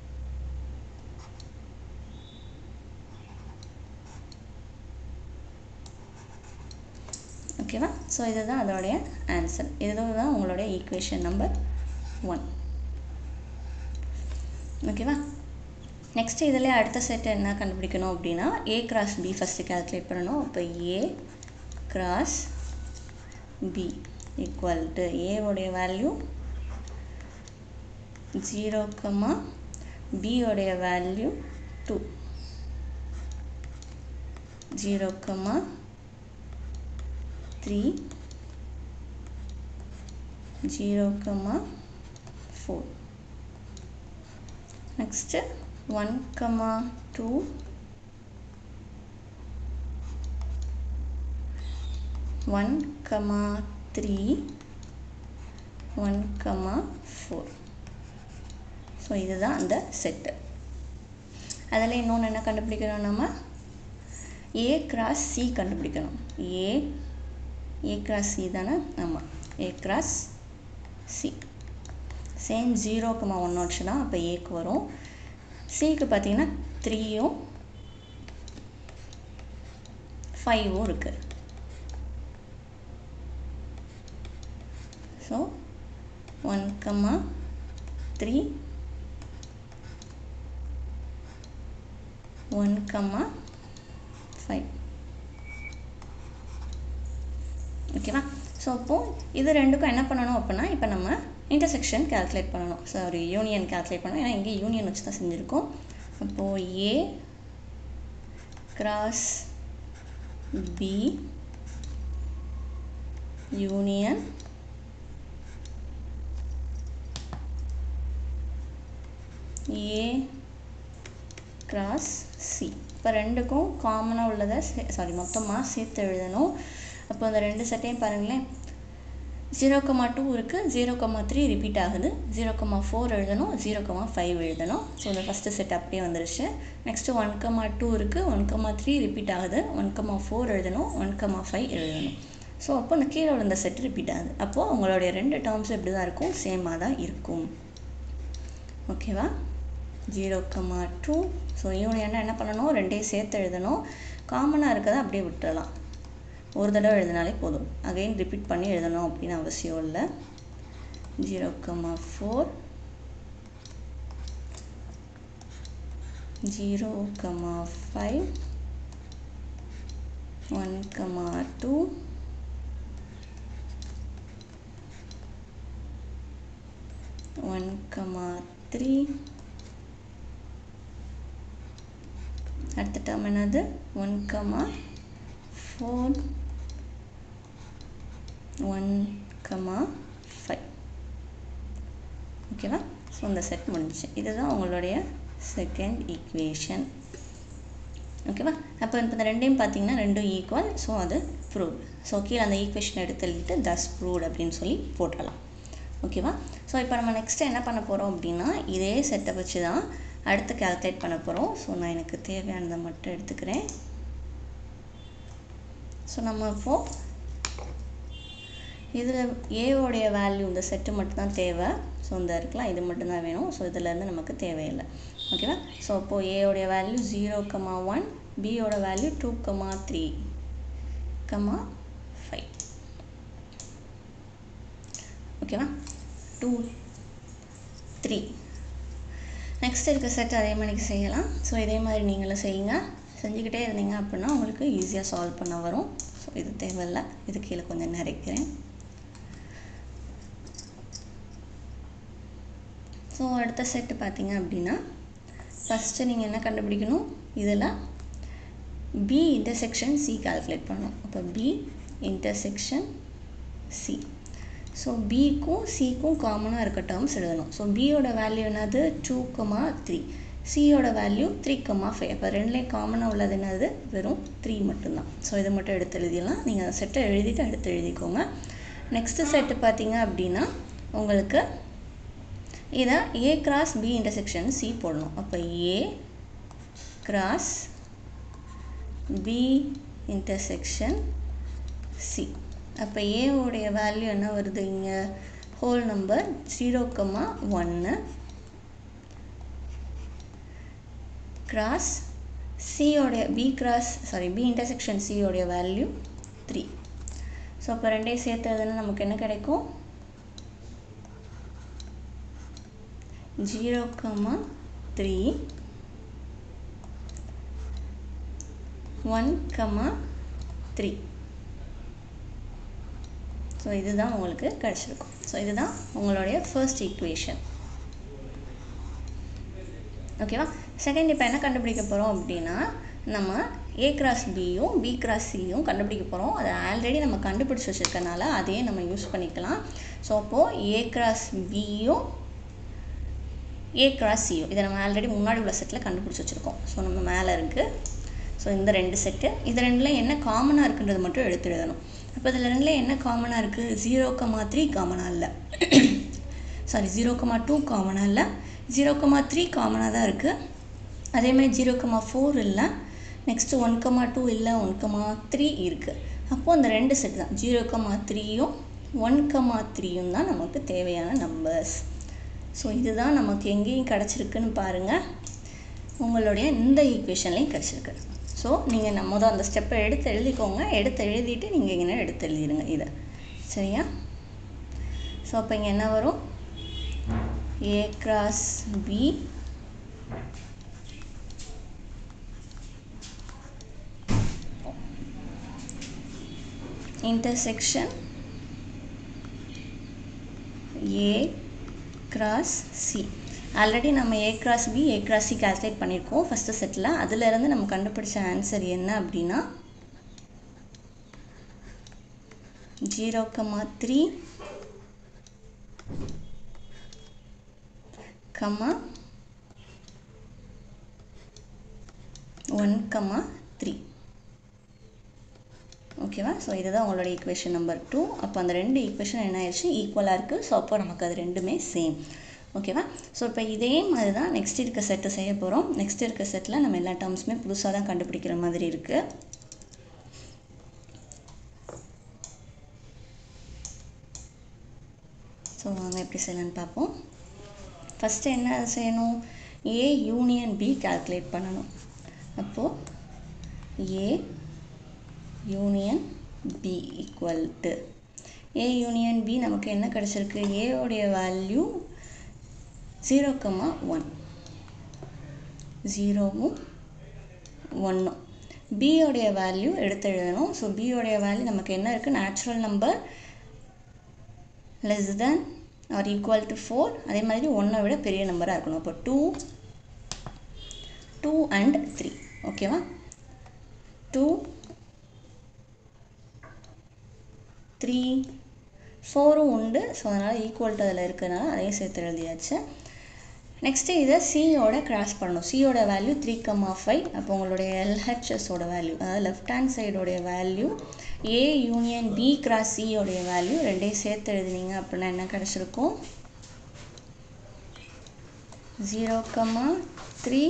ஓகேவா ஸோ இதுதான் அதோடைய ஆன்சர் இதுதான் உங்களுடைய ஈக்குவேஷன் நம்பர் ஒன் ஓகேவா நெக்ஸ்ட் இதில் அடுத்த செட் என்ன கண்டுபிடிக்கணும் அப்படின்னா A cross B first calculate பண்ணணும் அப்போ A cross B equal to ஏவோடைய வேல்யூ ஜீரோ கமா பியோடைய value two zero comma three zero comma four next one comma two one comma three one comma four so இதுதான் அந்த செட்டு அதில் இன்னொன்று என்ன கண்டுபிடிக்கணும் நம்ம ஏ கிராஸ் சி கண்டுபிடிக்கணும் ஏ ஏ கிராஸ் சி தானே ஆமாம் A cross C same zero comma one வச்சு தான் அப்போ ஏக்கு வரும் சிக்கு பார்த்தீங்கன்னா த்ரீயும் ஃபைவும் இருக்குது so one comma three one comma five ஓகேவா ஸோ அப்போது இது ரெண்டுக்கும் என்ன பண்ணணும் அப்படின்னா இப்போ நம்ம இன்டர்செக்ஷன் கேல்குலேட் பண்ணணும் சாரி யூனியன் கேல்குலேட் பண்ணணும் ஏன்னா இங்கே யூனியன் வச்சு தான் செஞ்சுருக்கோம் அப்போது A cross B union A cross C இப்போ ரெண்டுக்கும் காமனாக உள்ளதை சாரி மொத்தமாக சேர்த்து எழுதணும் அப்போ அந்த ரெண்டு செட்டையும் பாருங்களேன் ஜீரோ கமா டூ இருக்குது ஜீரோ கமா த்ரீ ரிப்பீட் ஆகுது ஜீரோ கமா ஃபோர் எழுதணும் ஜீரோ கமா ஃபைவ் எழுதணும் ஸோ இந்த ஃபஸ்ட்டு செட் அப்படியே வந்துருச்சு நெக்ஸ்ட்டு ஒன் கமா டூ இருக்குது ஒன் கமா த்ரீ ரிப்பீட் ஆகுது ஒன் கமா ஃபோர் எழுதணும் ஒன் கமா ஃபைவ் எழுதணும் ஸோ அப்போ இந்த கீழே உள்ள இந்த செட் ரிப்பீட் ஆகுது அப்போது உங்களுடைய ரெண்டு டேர்ம்ஸ் எப்படி தான் இருக்கும் சேமாக தான் இருக்கும் ஓகேவா ஜீரோ கமா டூ ஸோ யூனியன்னா என்ன பண்ணணும் ரெண்டையும் சேர்த்து எழுதணும் காமனாக இருக்கதை அப்படியே விட்டுறலாம் ஒரு தடவை எழுதினாலே போதும் அகைன் ரிப்பீட் பண்ணி எழுதணும் அப்படின்னு அவசியம் இல்லை zero comma four zero comma five one comma two one comma three அடுத்த டேர்ம் என்னது one comma four one comma five ஓகேவா ஸோ இந்த செட் முடிஞ்சிச்சு இதுதான் உங்களுடைய செகண்ட் ஈக்குவேஷன் ஓகேவா அப்போ இப்போ இந்த ரெண்டையும் பார்த்தீங்கன்னா ரெண்டும் ஈக்குவல் ஸோ அது ப்ரூவ்ட் ஸோ கீழே அந்த ஈக்குவேஷன் எடுத்து எழுதிட்டு தஸ் ப்ரூவ்ட் அப்படின்னு சொல்லி போட்டுடலாம் ஓகேவா ஸோ இப்போ நம்ம நெக்ஸ்ட்டு என்ன பண்ண போகிறோம் அப்படின்னா இதே செட்டை வச்சு தான் அடுத்து கால்குலேட் பண்ண போகிறோம் ஸோ நான் எனக்கு தேவையானதை மட்டும் எடுத்துக்கிறேன் ஸோ நம்ம இப்போது இதில் ஏவோடைய வேல்யூ இந்த செட்டு மட்டும்தான் தேவை ஸோ இந்த இருக்கலாம் இது மட்டும்தான் வேணும் ஸோ இதிலேருந்து நமக்கு தேவையில்லை ஓகேவா ஸோ அப்போது ஏவோடைய வேல்யூ ஜீரோ கமா ஒன் பியோட value two comma three comma five ஓகேவா டூ த்ரீ நெக்ஸ்ட் இருக்க செட் அதே மாதிரி செய்யலாம் ஸோ இதே மாதிரி நீங்களும் செய்யுங்க செஞ்சுக்கிட்டே இருந்தீங்க அப்படின்னா உங்களுக்கு ஈஸியாக சால்வ் பண்ண வரும் ஸோ இது தேவையில்லை இது கீழே கொஞ்சம் நிறைக்கிறேன் ஸோ அடுத்த செட்டு பார்த்தீங்க அப்படின்னா ஃபஸ்ட்டு நீங்கள் என்ன கண்டுபிடிக்கணும் இதில் பி இன்டர்செக்ஷன் சி கால்குலேட் பண்ணணும் அப்போ பி இன்டர்செக்ஷன் சி ஸோ பிக்கும் சிக்கும் காமனாக இருக்க டேர்ம்ஸ் எழுதணும் ஸோ பியோட வேல்யூ என்னது டூ கமா த்ரீ சியோட வேல்யூ த்ரீ கமா ஃபைவ் அப்போ ரெண்டுலேயும் காமனாக உள்ளது என்னது வெறும் த்ரீ மட்டும்தான் ஸோ இதை மட்டும் எடுத்து எழுதிடலாம் நீங்கள் செட்டை எழுதிட்டு எடுத்து எழுதிக்கோங்க நெக்ஸ்ட்டு செட்டு பார்த்தீங்க அப்படின்னா உங்களுக்கு இதை A cross B intersection C போடணும் அப்போ A cross B intersection C அப்போ ஏவுடைய வேல்யூ என்ன வருது இங்கே ஹோல் நம்பர் ஜீரோ கம்மா ஒன்று கிராஸ் சியோடைய B cross sorry B intersection சியோடைய வேல்யூ த்ரீ ஸோ அப்போ ரெண்டையும் சேர்த்ததுன்னா நமக்கு என்ன கிடைக்கும் zero comma three one comma three so இதுதான் உங்களுக்கு கிடச்சிருக்கும் ஸோ இதுதான் உங்களுடைய ஃபர்ஸ்ட் ஈக்குவேஷன் ஓகேவா செகண்ட் இப்போ என்ன கண்டுபிடிக்க போகிறோம் அப்படின்னா நம்ம ஏ கிராஸ் பியும் பி கிராஸ் சியும் கண்டுபிடிக்க போகிறோம் அதை ஆல்ரெடி நம்ம கண்டுபிடிச்சி வச்சுருக்கனால அதையே நம்ம யூஸ் பண்ணிக்கலாம் ஸோ அப்போது ஏ கிராஸ் பியும் ஏ கிராஸ் சியும் இதை நம்ம ஆல்ரெடி முன்னாடி உள்ள செட்டில் கண்டுபிடிச்சி வச்சுருக்கோம் ஸோ நம்ம மேலே இருக்குது ஸோ இந்த ரெண்டு செட்டு இது ரெண்டில் என்ன காமனாக இருக்குன்றது மட்டும் எடுத்து எழுதணும் அப்போ இதில் ரெண்டில் என்ன காமனாக இருக்குது ஜீரோ கமா த்ரீ காமனாக இல்லை சாரி ஜீரோ கமா டூ காமனாக இல்லை ஜீரோ கமா த்ரீ காமனாக தான் இருக்குது அதேமாதிரி ஜீரோ கமா ஃபோர் இல்லை நெக்ஸ்ட்டு ஒன் கமா டூ இல்லை ஒன் கமா த்ரீ இருக்குது அப்போது அந்த ரெண்டு செட் தான் ஜீரோ கமா த்ரீயும் ஒன் கமா த்ரீயும் தான் நமக்கு தேவையான நம்பர்ஸ் ஸோ இதுதான் நமக்கு எங்கேயும் கிடச்சிருக்குன்னு பாருங்கள் உங்களுடைய இந்த ஈக்குவேஷன்லேயும் கிடச்சிருக்கு ஸோ நீங்கள் நம்ம தான் அந்த ஸ்டெப்பை எடுத்து எழுதிக்கோங்க எடுத்து எழுதிட்டு நீங்கள் இங்கே எடுத்து எழுதிடுங்க இதை சரியா ஸோ அப்போ இங்கே என்ன வரும் A cross B intersection A cross C already நம்ம A cross B A cross C calculate பண்ணியிருக்கோம் ஃபஸ்ட்டு செட்டில் அதுலேருந்து நம்ம கண்டுபிடிச்ச ஆன்சர் என்ன அப்படின்னா zero comma three comma one comma three ஓகேவா ஸோ இதுதான் உங்களோட ஈக்குவேஷன் நம்பர் டூ அப்போ அந்த ரெண்டு ஈக்குவேஷன் என்ன ஆயிடுச்சு ஈக்குவலாக இருக்குது ஸோ அப்போ நமக்கு அது ரெண்டுமே சேம் ஓகேவா ஸோ இப்போ இதே மாதிரி தான் நெக்ஸ்ட் இருக்க செட்டு செய்ய போகிறோம் நெக்ஸ்ட் இருக்க செட்டில் நம்ம எல்லா டேர்ம்ஸுமே புதுசாக தான் கண்டுபிடிக்கிற மாதிரி இருக்குது ஸோ வாங்க எப்படி செய்யலான்னு பார்ப்போம் ஃபஸ்ட்டு என்ன செய்யணும் ஏ யூனியன் பி கால்குலேட் பண்ணணும் அப்போது A union B equal to A union B நமக்கு என்ன கிடச்சிருக்கு ஏயோடைய வேல்யூ ஜீரோ கம்மா ஒன் ஜீரோவும் ஒன்றும் பியோடைய வேல்யூ எடுத்து எழுதணும் ஸோ பியோடைய வேல்யூ நமக்கு என்ன இருக்குது natural number less than or equal to four அதே மாதிரி ஒன்றை விட பெரிய நம்பராக இருக்கணும் அப்போ டூ டூ அண்ட் த்ரீ ஓகேவா டூ த்ரீ ஃபோரும் உண்டு ஸோ அதனால் ஈக்குவல் டு அதில் இருக்கிறதுனால அதையும் சேர்த்து எழுதியாச்சு நெக்ஸ்ட்டு இதை சியோட கிராஸ் பண்ணணும் சியோட வேல்யூ த்ரீ கம்மா ஃபைவ் அப்போ உங்களுடைய எல்ஹெச்எஸோட வேல்யூ அதாவது லெஃப்ட் ஹேண்ட் சைடோடைய value A union B cross சியோடைய வேல்யூ ரெண்டையும் சேர்த்து எழுதினீங்க அப்படின்னா என்ன கிடச்சிருக்கும் zero comma three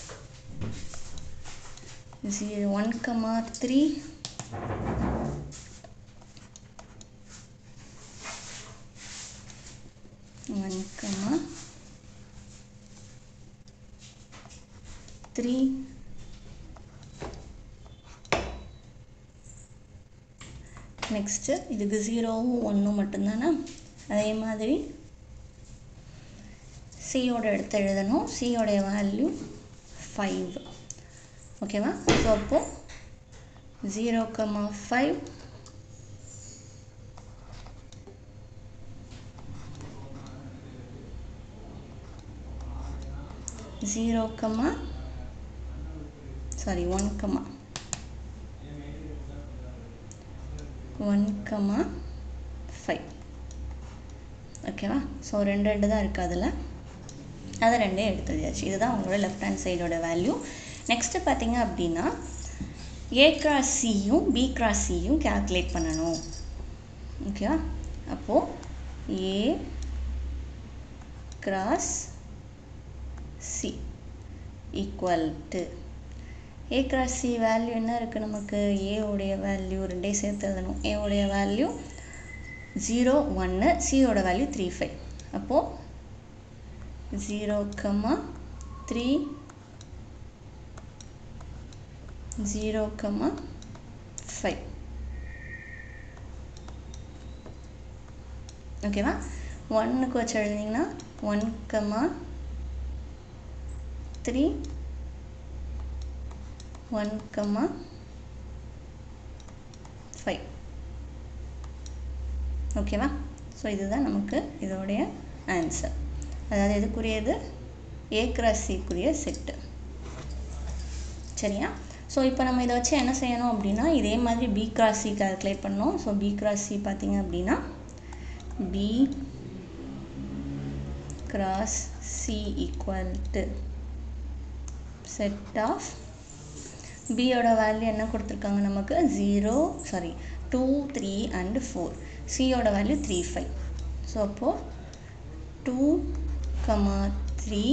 zero one comma three one comma three next இதுக்கு ஜீரோவும் ஒன்றும் மட்டும்தானே அதே மாதிரி சியோட எடுத்து எழுதணும் சியோடைய வேல்யூ ஃபைவ் ஓகேவா ஸோ அப்போது zero comma five zero comma sorry one comma one comma five ஓகேவா ஸோ ரெண்டு ரெண்டு தான் இருக்குது அதில் அதை ரெண்டே எடுத்துயாச்சு இதுதான் உங்களோட லெஃப்ட் ஹேண்ட் சைடோட வேல்யூ நெக்ஸ்ட்டு பார்த்தீங்க அப்படின்னா ஏ கிராஸ் சியும் பி கிராஸ் சியும் கேல்குலேட் பண்ணணும் ஓகேவா அப்போது A cross C equal to A cross C value என்ன இருக்குது நமக்கு ஏ உடைய வேல்யூ ரெண்டையும் சேர்த்து எழுதணும் ஏ உடைய வேல்யூ ஜீரோ ஒன்று சியோட வேல்யூ த்ரீ ஃபைவ் அப்போது zero comma three zero comma five ஓகேவா ஒன்னுக்கு வச்சு எழுதிங்கன்னா one comma three one comma five ஓகேவா ஸோ இதுதான் நமக்கு இதோடைய ஆன்சர் அதாவது எதுக்குரியது ஏ கிராஸ் சிக்குரிய செட்டு சரியா ஸோ இப்போ நம்ம இதை வச்சு என்ன செய்யணும் அப்படின்னா இதே மாதிரி பி கிராஸ் சி கால்குலேட் பண்ணோம் ஸோ பி கிராஸ் சி பார்த்தீங்க அப்படின்னா B cross C equal to set of பியோட வேல்யூ என்ன கொடுத்துருக்காங்க நமக்கு zero sorry two three and four சியோட வேல்யூ த்ரீ ஃபைவ் ஸோ அப்போது two comma three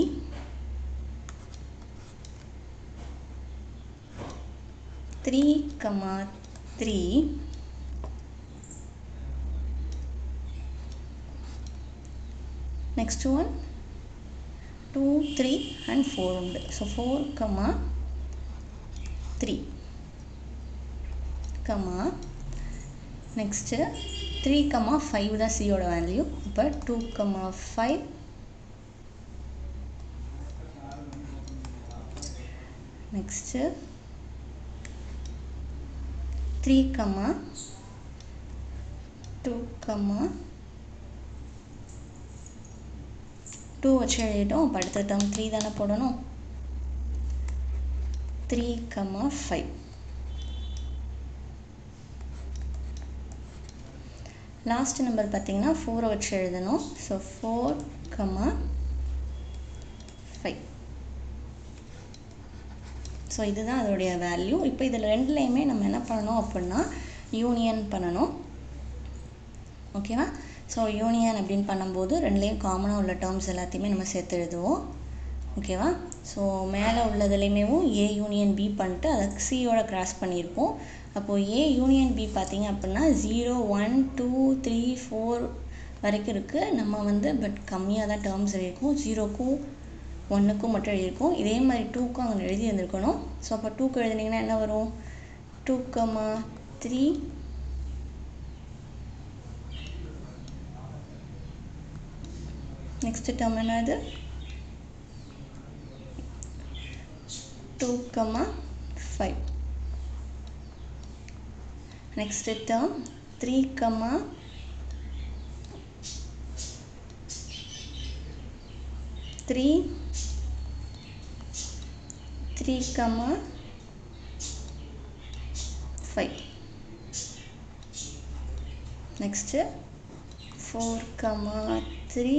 three comma three next one 2 3 and 4 உண்டு so 4 comma 3 comma next 3 comma 5 தான் C யோட வேல்யூ இப்போ 2 comma 5 next 3 comma 2 comma two வச்சு எழுதிட்டோம் இப்போ அடுத்த டேர்ம் த்ரீ தானே போடணும் three comma five last number பார்த்தீங்கன்னா ஃபோரை வச்சு எழுதணும் so four comma five so இதுதான் அதோடைய வேல்யூ இப்போ இதில் ரெண்டுலேயுமே நம்ம என்ன பண்ணணும் அப்படின்னா யூனியன் பண்ணணும் ஓகேவா ஸோ யூனியன் அப்படின்னு பண்ணும்போது ரெண்டுலேயும் காமனாக உள்ள டேர்ம்ஸ் எல்லாத்தையுமே நம்ம சேர்த்து எழுதுவோம் ஓகேவா ஸோ மேலே உள்ளதுலேயுமே ஏ யூனியன் பி பண்ணிட்டு அதை சியோட கிராஸ் பண்ணியிருப்போம் அப்போது ஏ யூனியன் பி பார்த்தீங்க அப்படின்னா zero one two three four வரைக்கும் இருக்குது நம்ம வந்து பட் கம்மியாக தான் டேர்ம்ஸ் எழுதியிருக்கோம் ஜீரோக்கும் ஒன்றுக்கும் மட்டும் எழுதியிருக்கோம் இதே மாதிரி டூக்கும் அங்கே எழுதி இருந்திருக்கணும் ஸோ அப்போ டூக்கு எழுதுனீங்கன்னா என்ன வரும் two comma three next term என்னது two comma five next term three comma three three comma five next four comma three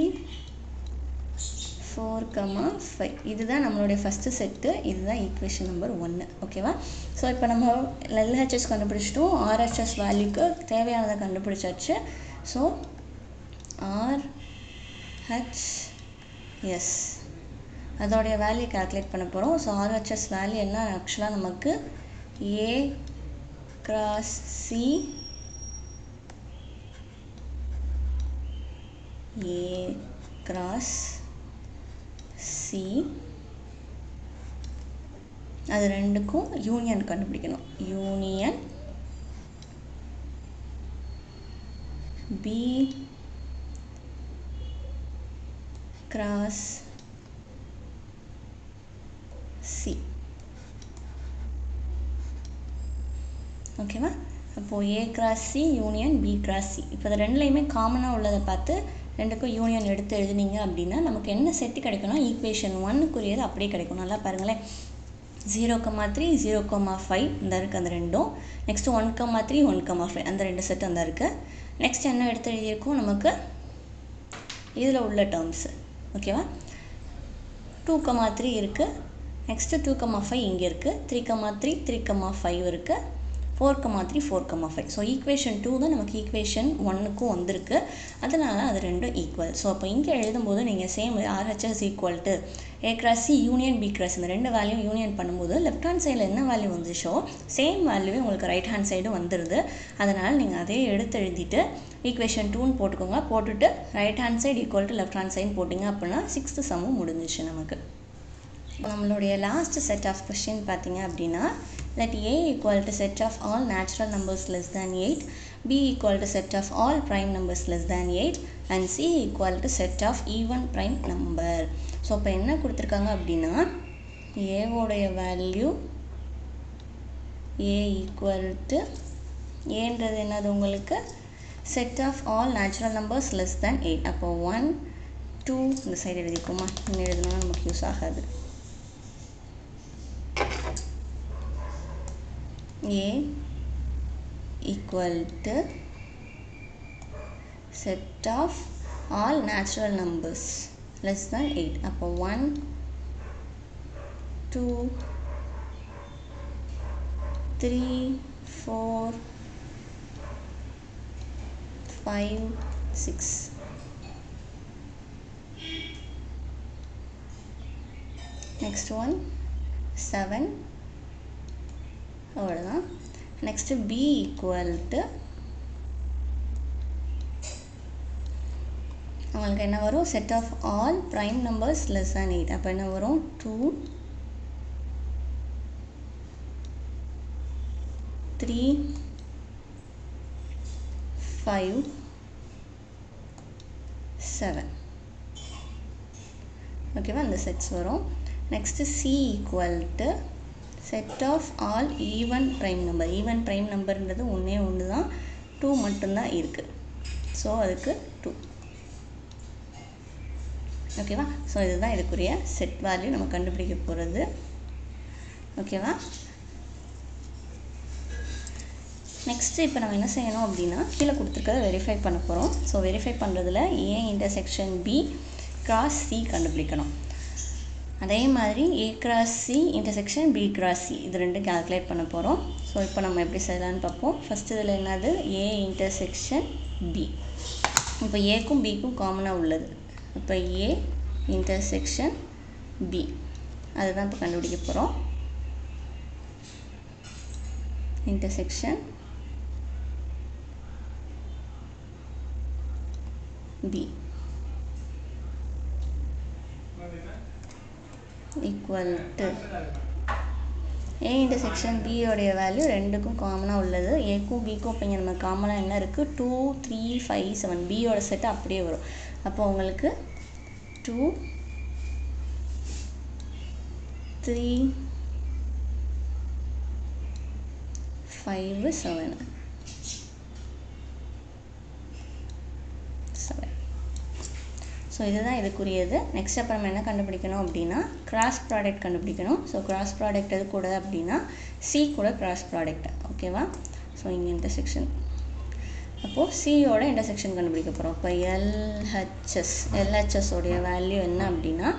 four comma five இதுதான் நம்மளுடைய ஃபஸ்ட்டு செட்டு இதுதான் ஈக்குவேஷன் நம்பர் ஒன்று ஓகேவா ஸோ இப்போ நம்ம எல்ஹெச்எஸ் கண்டுபிடிச்சிட்டோம் ஆர்ஹெச்எஸ் வேல்யூக்கு தேவையானதை கண்டுபிடிச்சாச்சு ஸோ ஆர் ஹெச் எஸ் அதோடைய வேல்யூ கால்குலேட் பண்ண போகிறோம் ஸோ ஆர்ஹெச்எஸ் வேல்யூ என்ன ஆக்சுவலாக நமக்கு A cross C A cross C அது ரெண்டுக்கும் யூனியன் கண்டுபிடிக்கணும் யூனியன் பி கிராஸ் சி ஓகேவா அப்போது A cross C union B cross C இப்போ இது ரெண்டுலேயுமே காமனாக உள்ளதை பார்த்து ரெண்டுக்கும் யூனியன் எடுத்து எழுதுனீங்க அப்படின்னா நமக்கு என்ன செட்டு கிடைக்கும்னா ஈக்குவேஷன் ஒன்னுக்குரியது அப்படியே கிடைக்கும் நல்லா பாருங்களேன் zero comma three zero comma five இந்த இருக்குது அந்த ரெண்டும் next one comma three one comma five அந்த ரெண்டு செட்டு அந்த இருக்குது நெக்ஸ்ட் என்ன எடுத்து எழுதியிருக்கோம் நமக்கு இதில் உள்ள டேர்ம்ஸு ஓகேவா டூ கமா த்ரீ இருக்குது நெக்ஸ்ட்டு டூ கமா ஃபைவ் இங்கே இருக்குது three comma three three comma five இருக்குது four comma three four comma five so equation two தான் நமக்கு ஈக்குவேஷன் ஒன்னுக்கும் வந்திருக்கு அதனால அது ரெண்டும் ஈக்குவல் ஸோ அப்போ இங்கே எழுதும்போது நீங்கள் same RHS equal to A cross C union B cross இந்த ரெண்டு வேல்யூ யூனியன் பண்ணும்போது லெஃப்ட் ஹேண்ட் சைடில் என்ன வேல்யூ வந்துச்சோ சேம் வேல்யூவே உங்களுக்கு ரைட் ஹேண்ட் சைடு வந்துடுது அதனால் நீங்கள் அதே எடுத்து எழுதிட்டு ஈக்குவேஷன் டூன்னு போட்டுக்கோங்க போட்டுட்டு right hand side equal to left hand side போட்டிங்க அப்படின்னா சிக்ஸ்த்து சம்மும் முடிஞ்சிச்சு நமக்கு நம்மளுடைய லாஸ்ட் செட் ஆஃப் கொஷின் பார்த்தீங்க அப்படின்னா let a equal to set of all natural numbers less than 8 b equal to set of all prime numbers less than 8 and c equal to set of even prime number so இப்போ என்ன கொடுத்துருக்காங்க அப்படின்னா ஏவோடைய வேல்யூ ஏ ஈக்குவல் டு ஏன்றது என்னது உங்களுக்கு set of all natural numbers less than eight அப்போ ஒன் டூ இந்த சைடு எழுதிக்குமா இன்னும் எழுதணும்னா நமக்கு யூஸ் ஆகாது a equal to set of all natural numbers less than 8 அப்போ 1 2 3 4 5 6 next one 7 அவ்வளோதான் நெக்ஸ்ட்டு பி ஈக்குவல் டு உங்களுக்கு என்ன வரும் set of all prime numbers less than eight அப்போ என்ன வரும் டூ த்ரீ ஃபைவ் செவன் ஓகேவா அந்த செட்ஸ் வரும் next C equal to set of all even prime number even prime நம்பர்ன்றது ஒன்றே ஒன்று தான் டூ மட்டும்தான் இருக்குது ஸோ அதுக்கு டூ ஓகேவா ஸோ இதுதான் இதுக்குரிய செட் வேல்யூ நம்ம கண்டுபிடிக்க போகிறது ஓகேவா நெக்ஸ்ட்டு இப்போ நம்ம என்ன செய்யணும் அப்படின்னா கீழே கொடுத்துருக்கத வெரிஃபை பண்ண போகிறோம் ஸோ வெரிஃபை பண்ணுறதுல A intersection B cross C கண்டுபிடிக்கணும் அதே மாதிரி A cross C intersection B cross C இது ரெண்டும் கால்குலேட் பண்ண போகிறோம் ஸோ இப்போ நம்ம எப்படி செய்யலான்னு பார்ப்போம் ஃபஸ்ட் இதில் என்னது ஏ இன்டர்செக்ஷன் பி இப்போ ஏக்கும் பிக்கும் காமனாக உள்ளது இப்போ ஏ இன்டர்செக்ஷன் பி அதுதான் இப்போ கண்டுபிடிக்க போகிறோம் intersection B equal to A intersection பியோடைய வேல்யூ ரெண்டுக்கும் காமனாக உள்ளது ஏக்கும் பிக்கும் இப்போ இங்கே நம்ம காமனாக என்ன இருக்குது டூ த்ரீ ஃபைவ் செவன் பியோட செட்டு அப்படியே வரும் அப்போ உங்களுக்கு two three five seven seven so இதுதான் இதுக்குரியது நெக்ஸ்ட் அப்போ நம்ம என்ன கண்டுபிடிக்கணும் அப்படின்னா கிராஸ் ப்ராடக்ட் கண்டுபிடிக்கணும் ஸோ கிராஸ் ப்ராடக்ட் எது கூட அப்படின்னா சி கூட கிராஸ் ப்ராடக்ட் ஓகேவா ஸோ இங்கே இன்டர்செக்ஷன் அப்போது சியோட இன்டர்செக்ஷன் கண்டுபிடிக்க போகிறோம் இப்போ எல்ஹெச்எஸ் எல்ஹெச்எஸ் உடைய வேல்யூ என்ன அப்படின்னா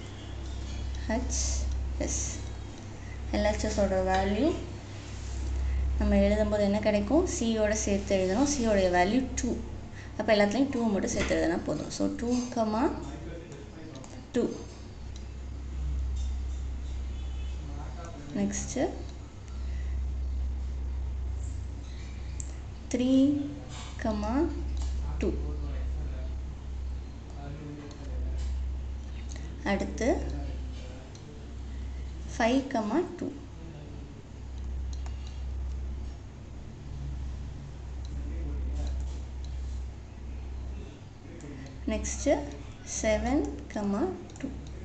ஹெச்எஸ் எல்ஹெச்எஸோட வேல்யூ நம்ம எழுதும்போது என்ன கிடைக்கும் சியோட சேர்த்து எழுதணும் சியோடைய வேல்யூ டூ அப்போ எல்லாத்துலேயும் டூ மட்டும் சேர்த்து எழுதுனா போதும் so two comma two next three comma two அடுத்து five comma two next seven comma two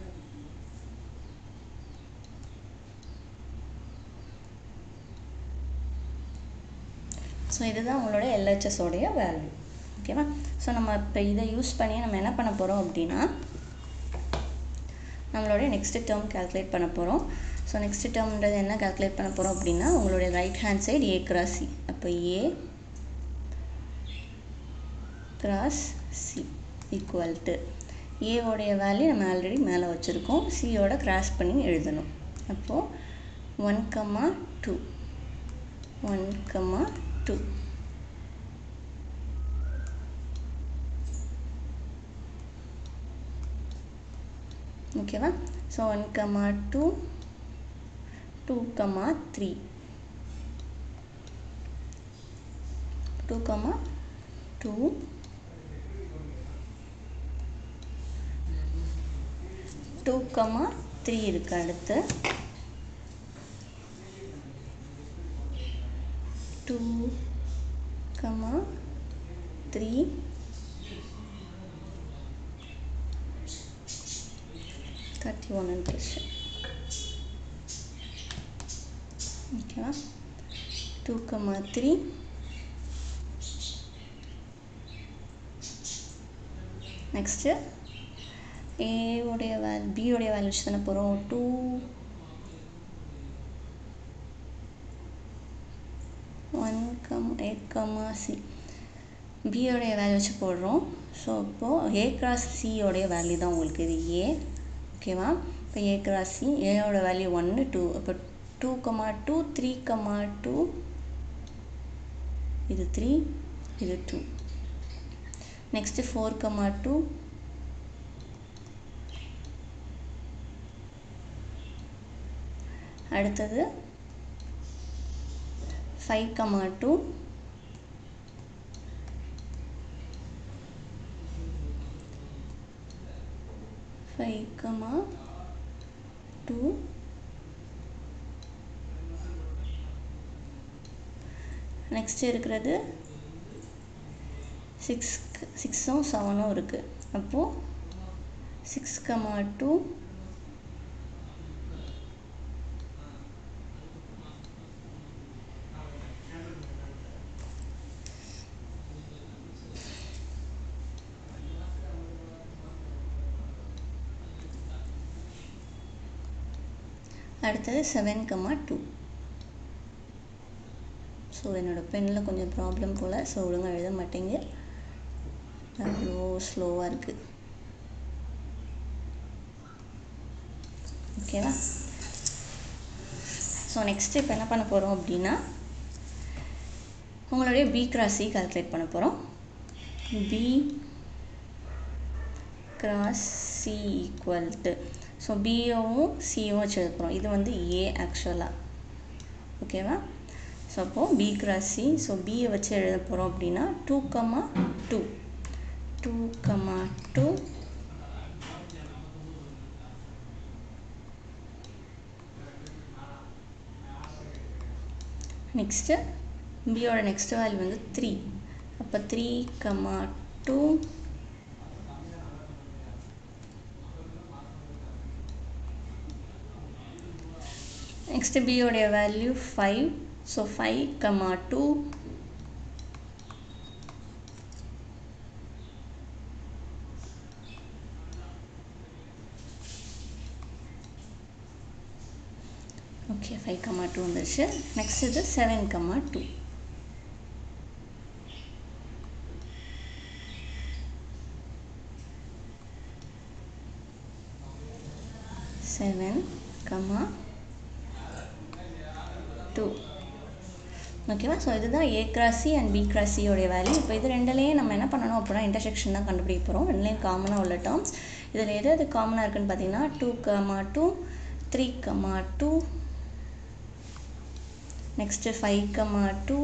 so இதுதான் உங்களோட எல்ஹெச்எஸோடைய வேல்யூ ஓகேவா ஸோ நம்ம இப்போ இதை யூஸ் பண்ணி நம்ம என்ன பண்ண போகிறோம் அப்படின்னா நம்மளுடைய நெக்ஸ்ட் டேர்ம் கால்குலேட் பண்ண போகிறோம் ஸோ நெக்ஸ்ட் டேர்ம்ன்றது என்ன கால்குலேட் பண்ண போகிறோம் அப்படின்னா உங்களுடைய right hand side A cross C அப்போ A cross C equal to ஏவோடைய வேல்யூ நம்ம ஆல்ரெடி மேலே வச்சுருக்கோம் சியோட கிராஸ் பண்ணி எழுதணும் அப்போது one comma two one comma two ஓகேவா so one comma two two comma three two comma two two comma three இருக்கு அடுத்து two comma three thirty one வந்துருச்சு ஓகேவா டூ கமா த்ரீ நெக்ஸ்ட்டு ஏவுடைய வேல் பியோடைய வேல்யூஸ் தானே போகிறோம் two one comma eight comma C பியோடைய வேல்யூ வச்சு போடுறோம் ஸோ இப்போது ஏ கிராஸ் சியோடைய வேல்யூ தான் உங்களுக்கு இது ஏ ஓகேவா இப்போ ஏ கிராஸ் சி ஏயோட வேல்யூ ஒன்று டூ இப்போ two comma two three comma two இது த்ரீ இது two next four comma two அடுத்தது five comma two five comma two next இருக்கிறது சிக்ஸ் சிக்ஸும் செவனும் இருக்குது அப்போது சிக்ஸ் கமா டூ அடுத்தது செவன் கமா டூ ஸோ என்னோடய பெண்ணில் கொஞ்சம் ப்ராப்ளம் போல் ஸோ ஒழுங்காக எழுத மாட்டேங்க அவ்வளோ ஸ்லோவாக இருக்குது ஓகேவா ஸோ நெக்ஸ்ட் இப்போ என்ன பண்ண போகிறோம் அப்படின்னா உங்களுடைய பி கிராஸ் சி கால்குலேட் பண்ண போகிறோம் B cross C equal to so பிஓவும் சியும் வச்சு எழுத போகிறோம் இது வந்து ஏ ஆக்சுவலாக ஓகேவா ஸோ அப்போது பி கிராஸ் சி ஸோ பியை வச்சு எழுத போகிறோம் அப்படின்னா two comma two two comma two next பியோட நெக்ஸ்ட் வேல்யூ வந்து த்ரீ அப்போ த்ரீ கமா டூ நெக்ஸ்ட் பியோடைய value five so five comma two okay five comma two வந்துருச்சு நெக்ஸ்ட் இது seven comma two seven comma two ஓகேவா ஸோ இதுதான் ஏ கிராசி அண்ட் பி கிராசியோடைய வேல்யூ இப்போ இது ரெண்டுலேயும் நம்ம என்ன பண்ணணும் அப்படின்னா இன்டர்செக்ஷன் தான் கண்டுபிடிக்க போகிறோம் ரெண்டுலேயும் காமனாக உள்ள டேர்ம்ஸ் இதில் எது எது காமனாக இருக்குன்னு பார்த்தீங்கன்னா two comma two three comma two next five comma two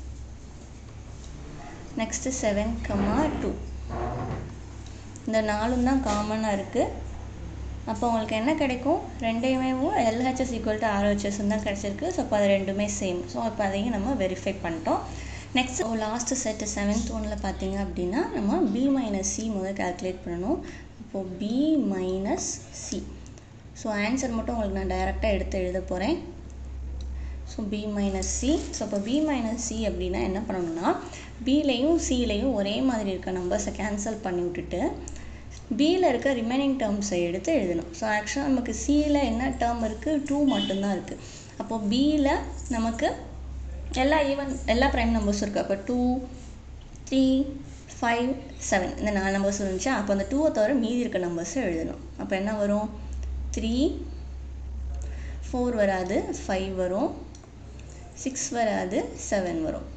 next seven comma two இந்த நாலும் தான் காமனாக இருக்குது அப்போ உங்களுக்கு என்ன கிடைக்கும் ரெண்டையுமே எல்ஹெச்எஸ் ஈக்குவல் டு ஆர்ஹெச்எஸ் தான் கிடச்சிருக்கு ஸோ அப்போ அது ரெண்டுமே சேம் ஸோ இப்போ அதையும் நம்ம வெரிஃபை பண்ணிட்டோம் நெக்ஸ்ட் லாஸ்ட்டு செட்டு செவன்த் ஒனில் பார்த்தீங்க அப்படின்னா நம்ம பி மைனஸ் சி முதல் கால்குலேட் பண்ணணும் இப்போது B minus C so answer மட்டும் உங்களுக்கு நான் டைரெக்டாக எடுத்து எழுத போகிறேன் so B minus C so இப்போ பி மைனஸ் சி அப்படின்னா என்ன பண்ணணும்னா பிலையும் சிலையும் ஒரே மாதிரி இருக்க நம்பர்ஸை கேன்சல் பண்ணி விட்டுட்டு பியில் இருக்க ரிமைனிங் டேர்ம்ஸை எடுத்து எழுதணும் ஸோ ஆக்சுவலாக நமக்கு சியில் என்ன டேர்ம் இருக்குது டூ மட்டும்தான் இருக்குது அப்போது பியில் நமக்கு எல்லா ஈவன் எல்லா ப்ரைம் நம்பர்ஸும் இருக்குது அப்போ டூ த்ரீ ஃபைவ் செவன் இந்த நாலு நம்பர்ஸ் இருந்துச்சு அப்போ அந்த டூவை தவிர மீதி இருக்க நம்பர்ஸை எழுதணும் அப்போ என்ன வரும் த்ரீ ஃபோர் வராது ஃபைவ் வரும் சிக்ஸ் வராது செவன் வரும்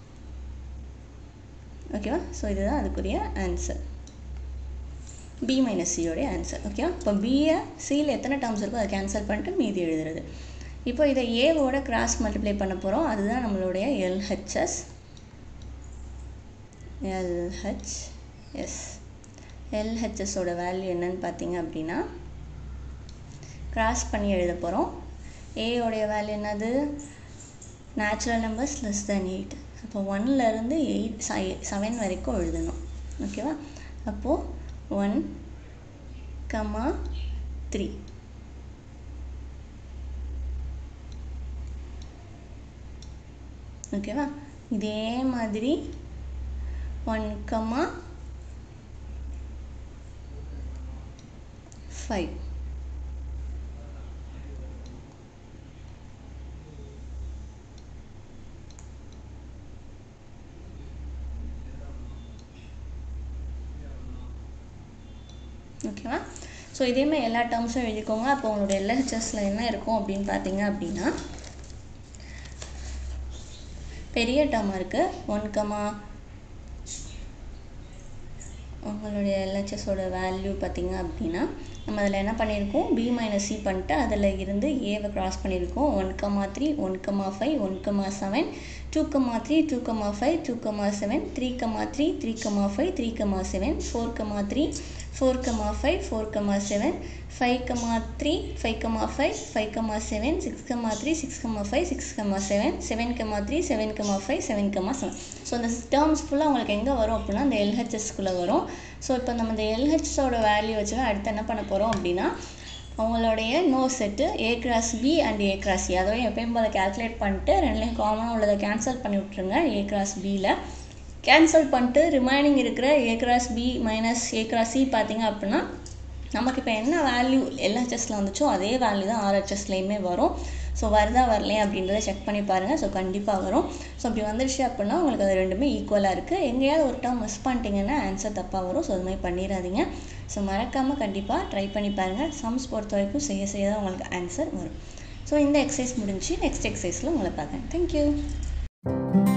ஓகேவா ஸோ இதுதான் அதுக்குரிய ஆன்சர் பி மைனஸ் சியோடைய ஆன்சர் ஓகேவா இப்போ பியை சியில் எத்தனை டேர்ம்ஸ் இருக்கோ அதை கேன்சல் பண்ணிட்டு மீதி எழுதுறது இப்போ இதை ஏவோட கிராஸ் மல்டிப்ளை பண்ண போகிறோம் அதுதான் நம்மளுடைய எல்ஹெச்எஸ் எல்ஹெச்எஸ் எல்ஹெச்எஸோட வேல்யூ என்னன்னு பார்த்தீங்க அப்படின்னா கிராஸ் பண்ணி எழுத போகிறோம் ஏயோடைய வேல்யூ என்னது natural numbers less than eight அப்போ ஒன்லேருந்து எயிட் செவன் வரைக்கும் எழுதணும் ஓகேவா அப்போது ஒன் கமா த்ரீ ஓகேவா இதே மாதிரி ஒன் கமா ஃபைவ் ஓகேவா ஸோ இதேமாதிரி எல்லா டேர்ம்ஸும் எழுதிக்கோங்க அப்போ உங்களோட எல்ஹெச்எஸில் என்ன இருக்கும் அப்படின்னு பார்த்தீங்க அப்படின்னா பெரிய டேர்மாக இருக்குது ஒன் கமா உங்களுடைய எல்ஹெச்எஸோட வேல்யூ பார்த்தீங்க அப்படின்னா நம்ம அதில் என்ன பண்ணியிருக்கோம் பி மைனஸ் சி பண்ணிட்டு அதில் இருந்து ஏவை க்ராஸ் பண்ணியிருக்கோம் one comma three one comma five one comma seven two comma three two comma five two comma seven three comma three three comma five three comma seven four comma three four comma five four comma seven five comma three five comma five five comma seven six comma three six comma five six comma seven seven comma three seven comma five seven comma seven so இந்த டேர்ம்ஸ் ஃபுல்லாக உங்களுக்கு எங்கே வரும் அப்படின்னா இந்த எல்ஹெச்எஸ்குள்ளே வரும் ஸோ இப்போ நம்ம இந்த எல்ஹெச்ஸோட வேல்யூ வச்சு அடுத்து என்ன பண்ண போகிறோம் அப்படின்னா அவங்களுடைய நோ set A cross B and A cross C அதோட எப்பயும் போல் கேல்குலேட் பண்ணிட்டு ரெண்டுலேயும் காமனாக உள்ளதை கேன்சல் பண்ணி விட்ருங்க ஏ கிராஸ் பியில் கேன்சல் பண்ணிட்டு ரிமைனிங் இருக்கிற A cross B minus A cross C பார்த்தீங்க அப்படின்னா நமக்கு இப்போ என்ன வேல்யூ எல்ஹெச்எஸில் வந்துச்சோ அதே வேல்யூ தான் ஆர்ஹெச்எஸ்லேயுமே வரும் ஸோ வருதா வரலையா அப்படின்றத செக் பண்ணி பாருங்கள் ஸோ கண்டிப்பாக வரும் ஸோ அப்படி வந்துருச்சு அப்படின்னா உங்களுக்கு அது ரெண்டுமே ஈக்குவலாக இருக்குது எங்கேயாவது ஒரு டேர்ம் மிஸ் பண்ணிட்டீங்கன்னா ஆன்சர் தப்பாக வரும் ஸோ அது மாதிரி பண்ணிடாதீங்க ஸோ மறக்காமல் கண்டிப்பாக ட்ரை பண்ணி பாருங்கள் சம்ஸ் பொறுத்த வரைக்கும் செய்ய செய்ய தான் உங்களுக்கு ஆன்சர் வரும் ஸோ இந்த எக்ஸசைஸ் முடிஞ்சு நெக்ஸ்ட் எக்ஸசைஸில் உங்களை பார்க்குறேன் தேங்க்யூ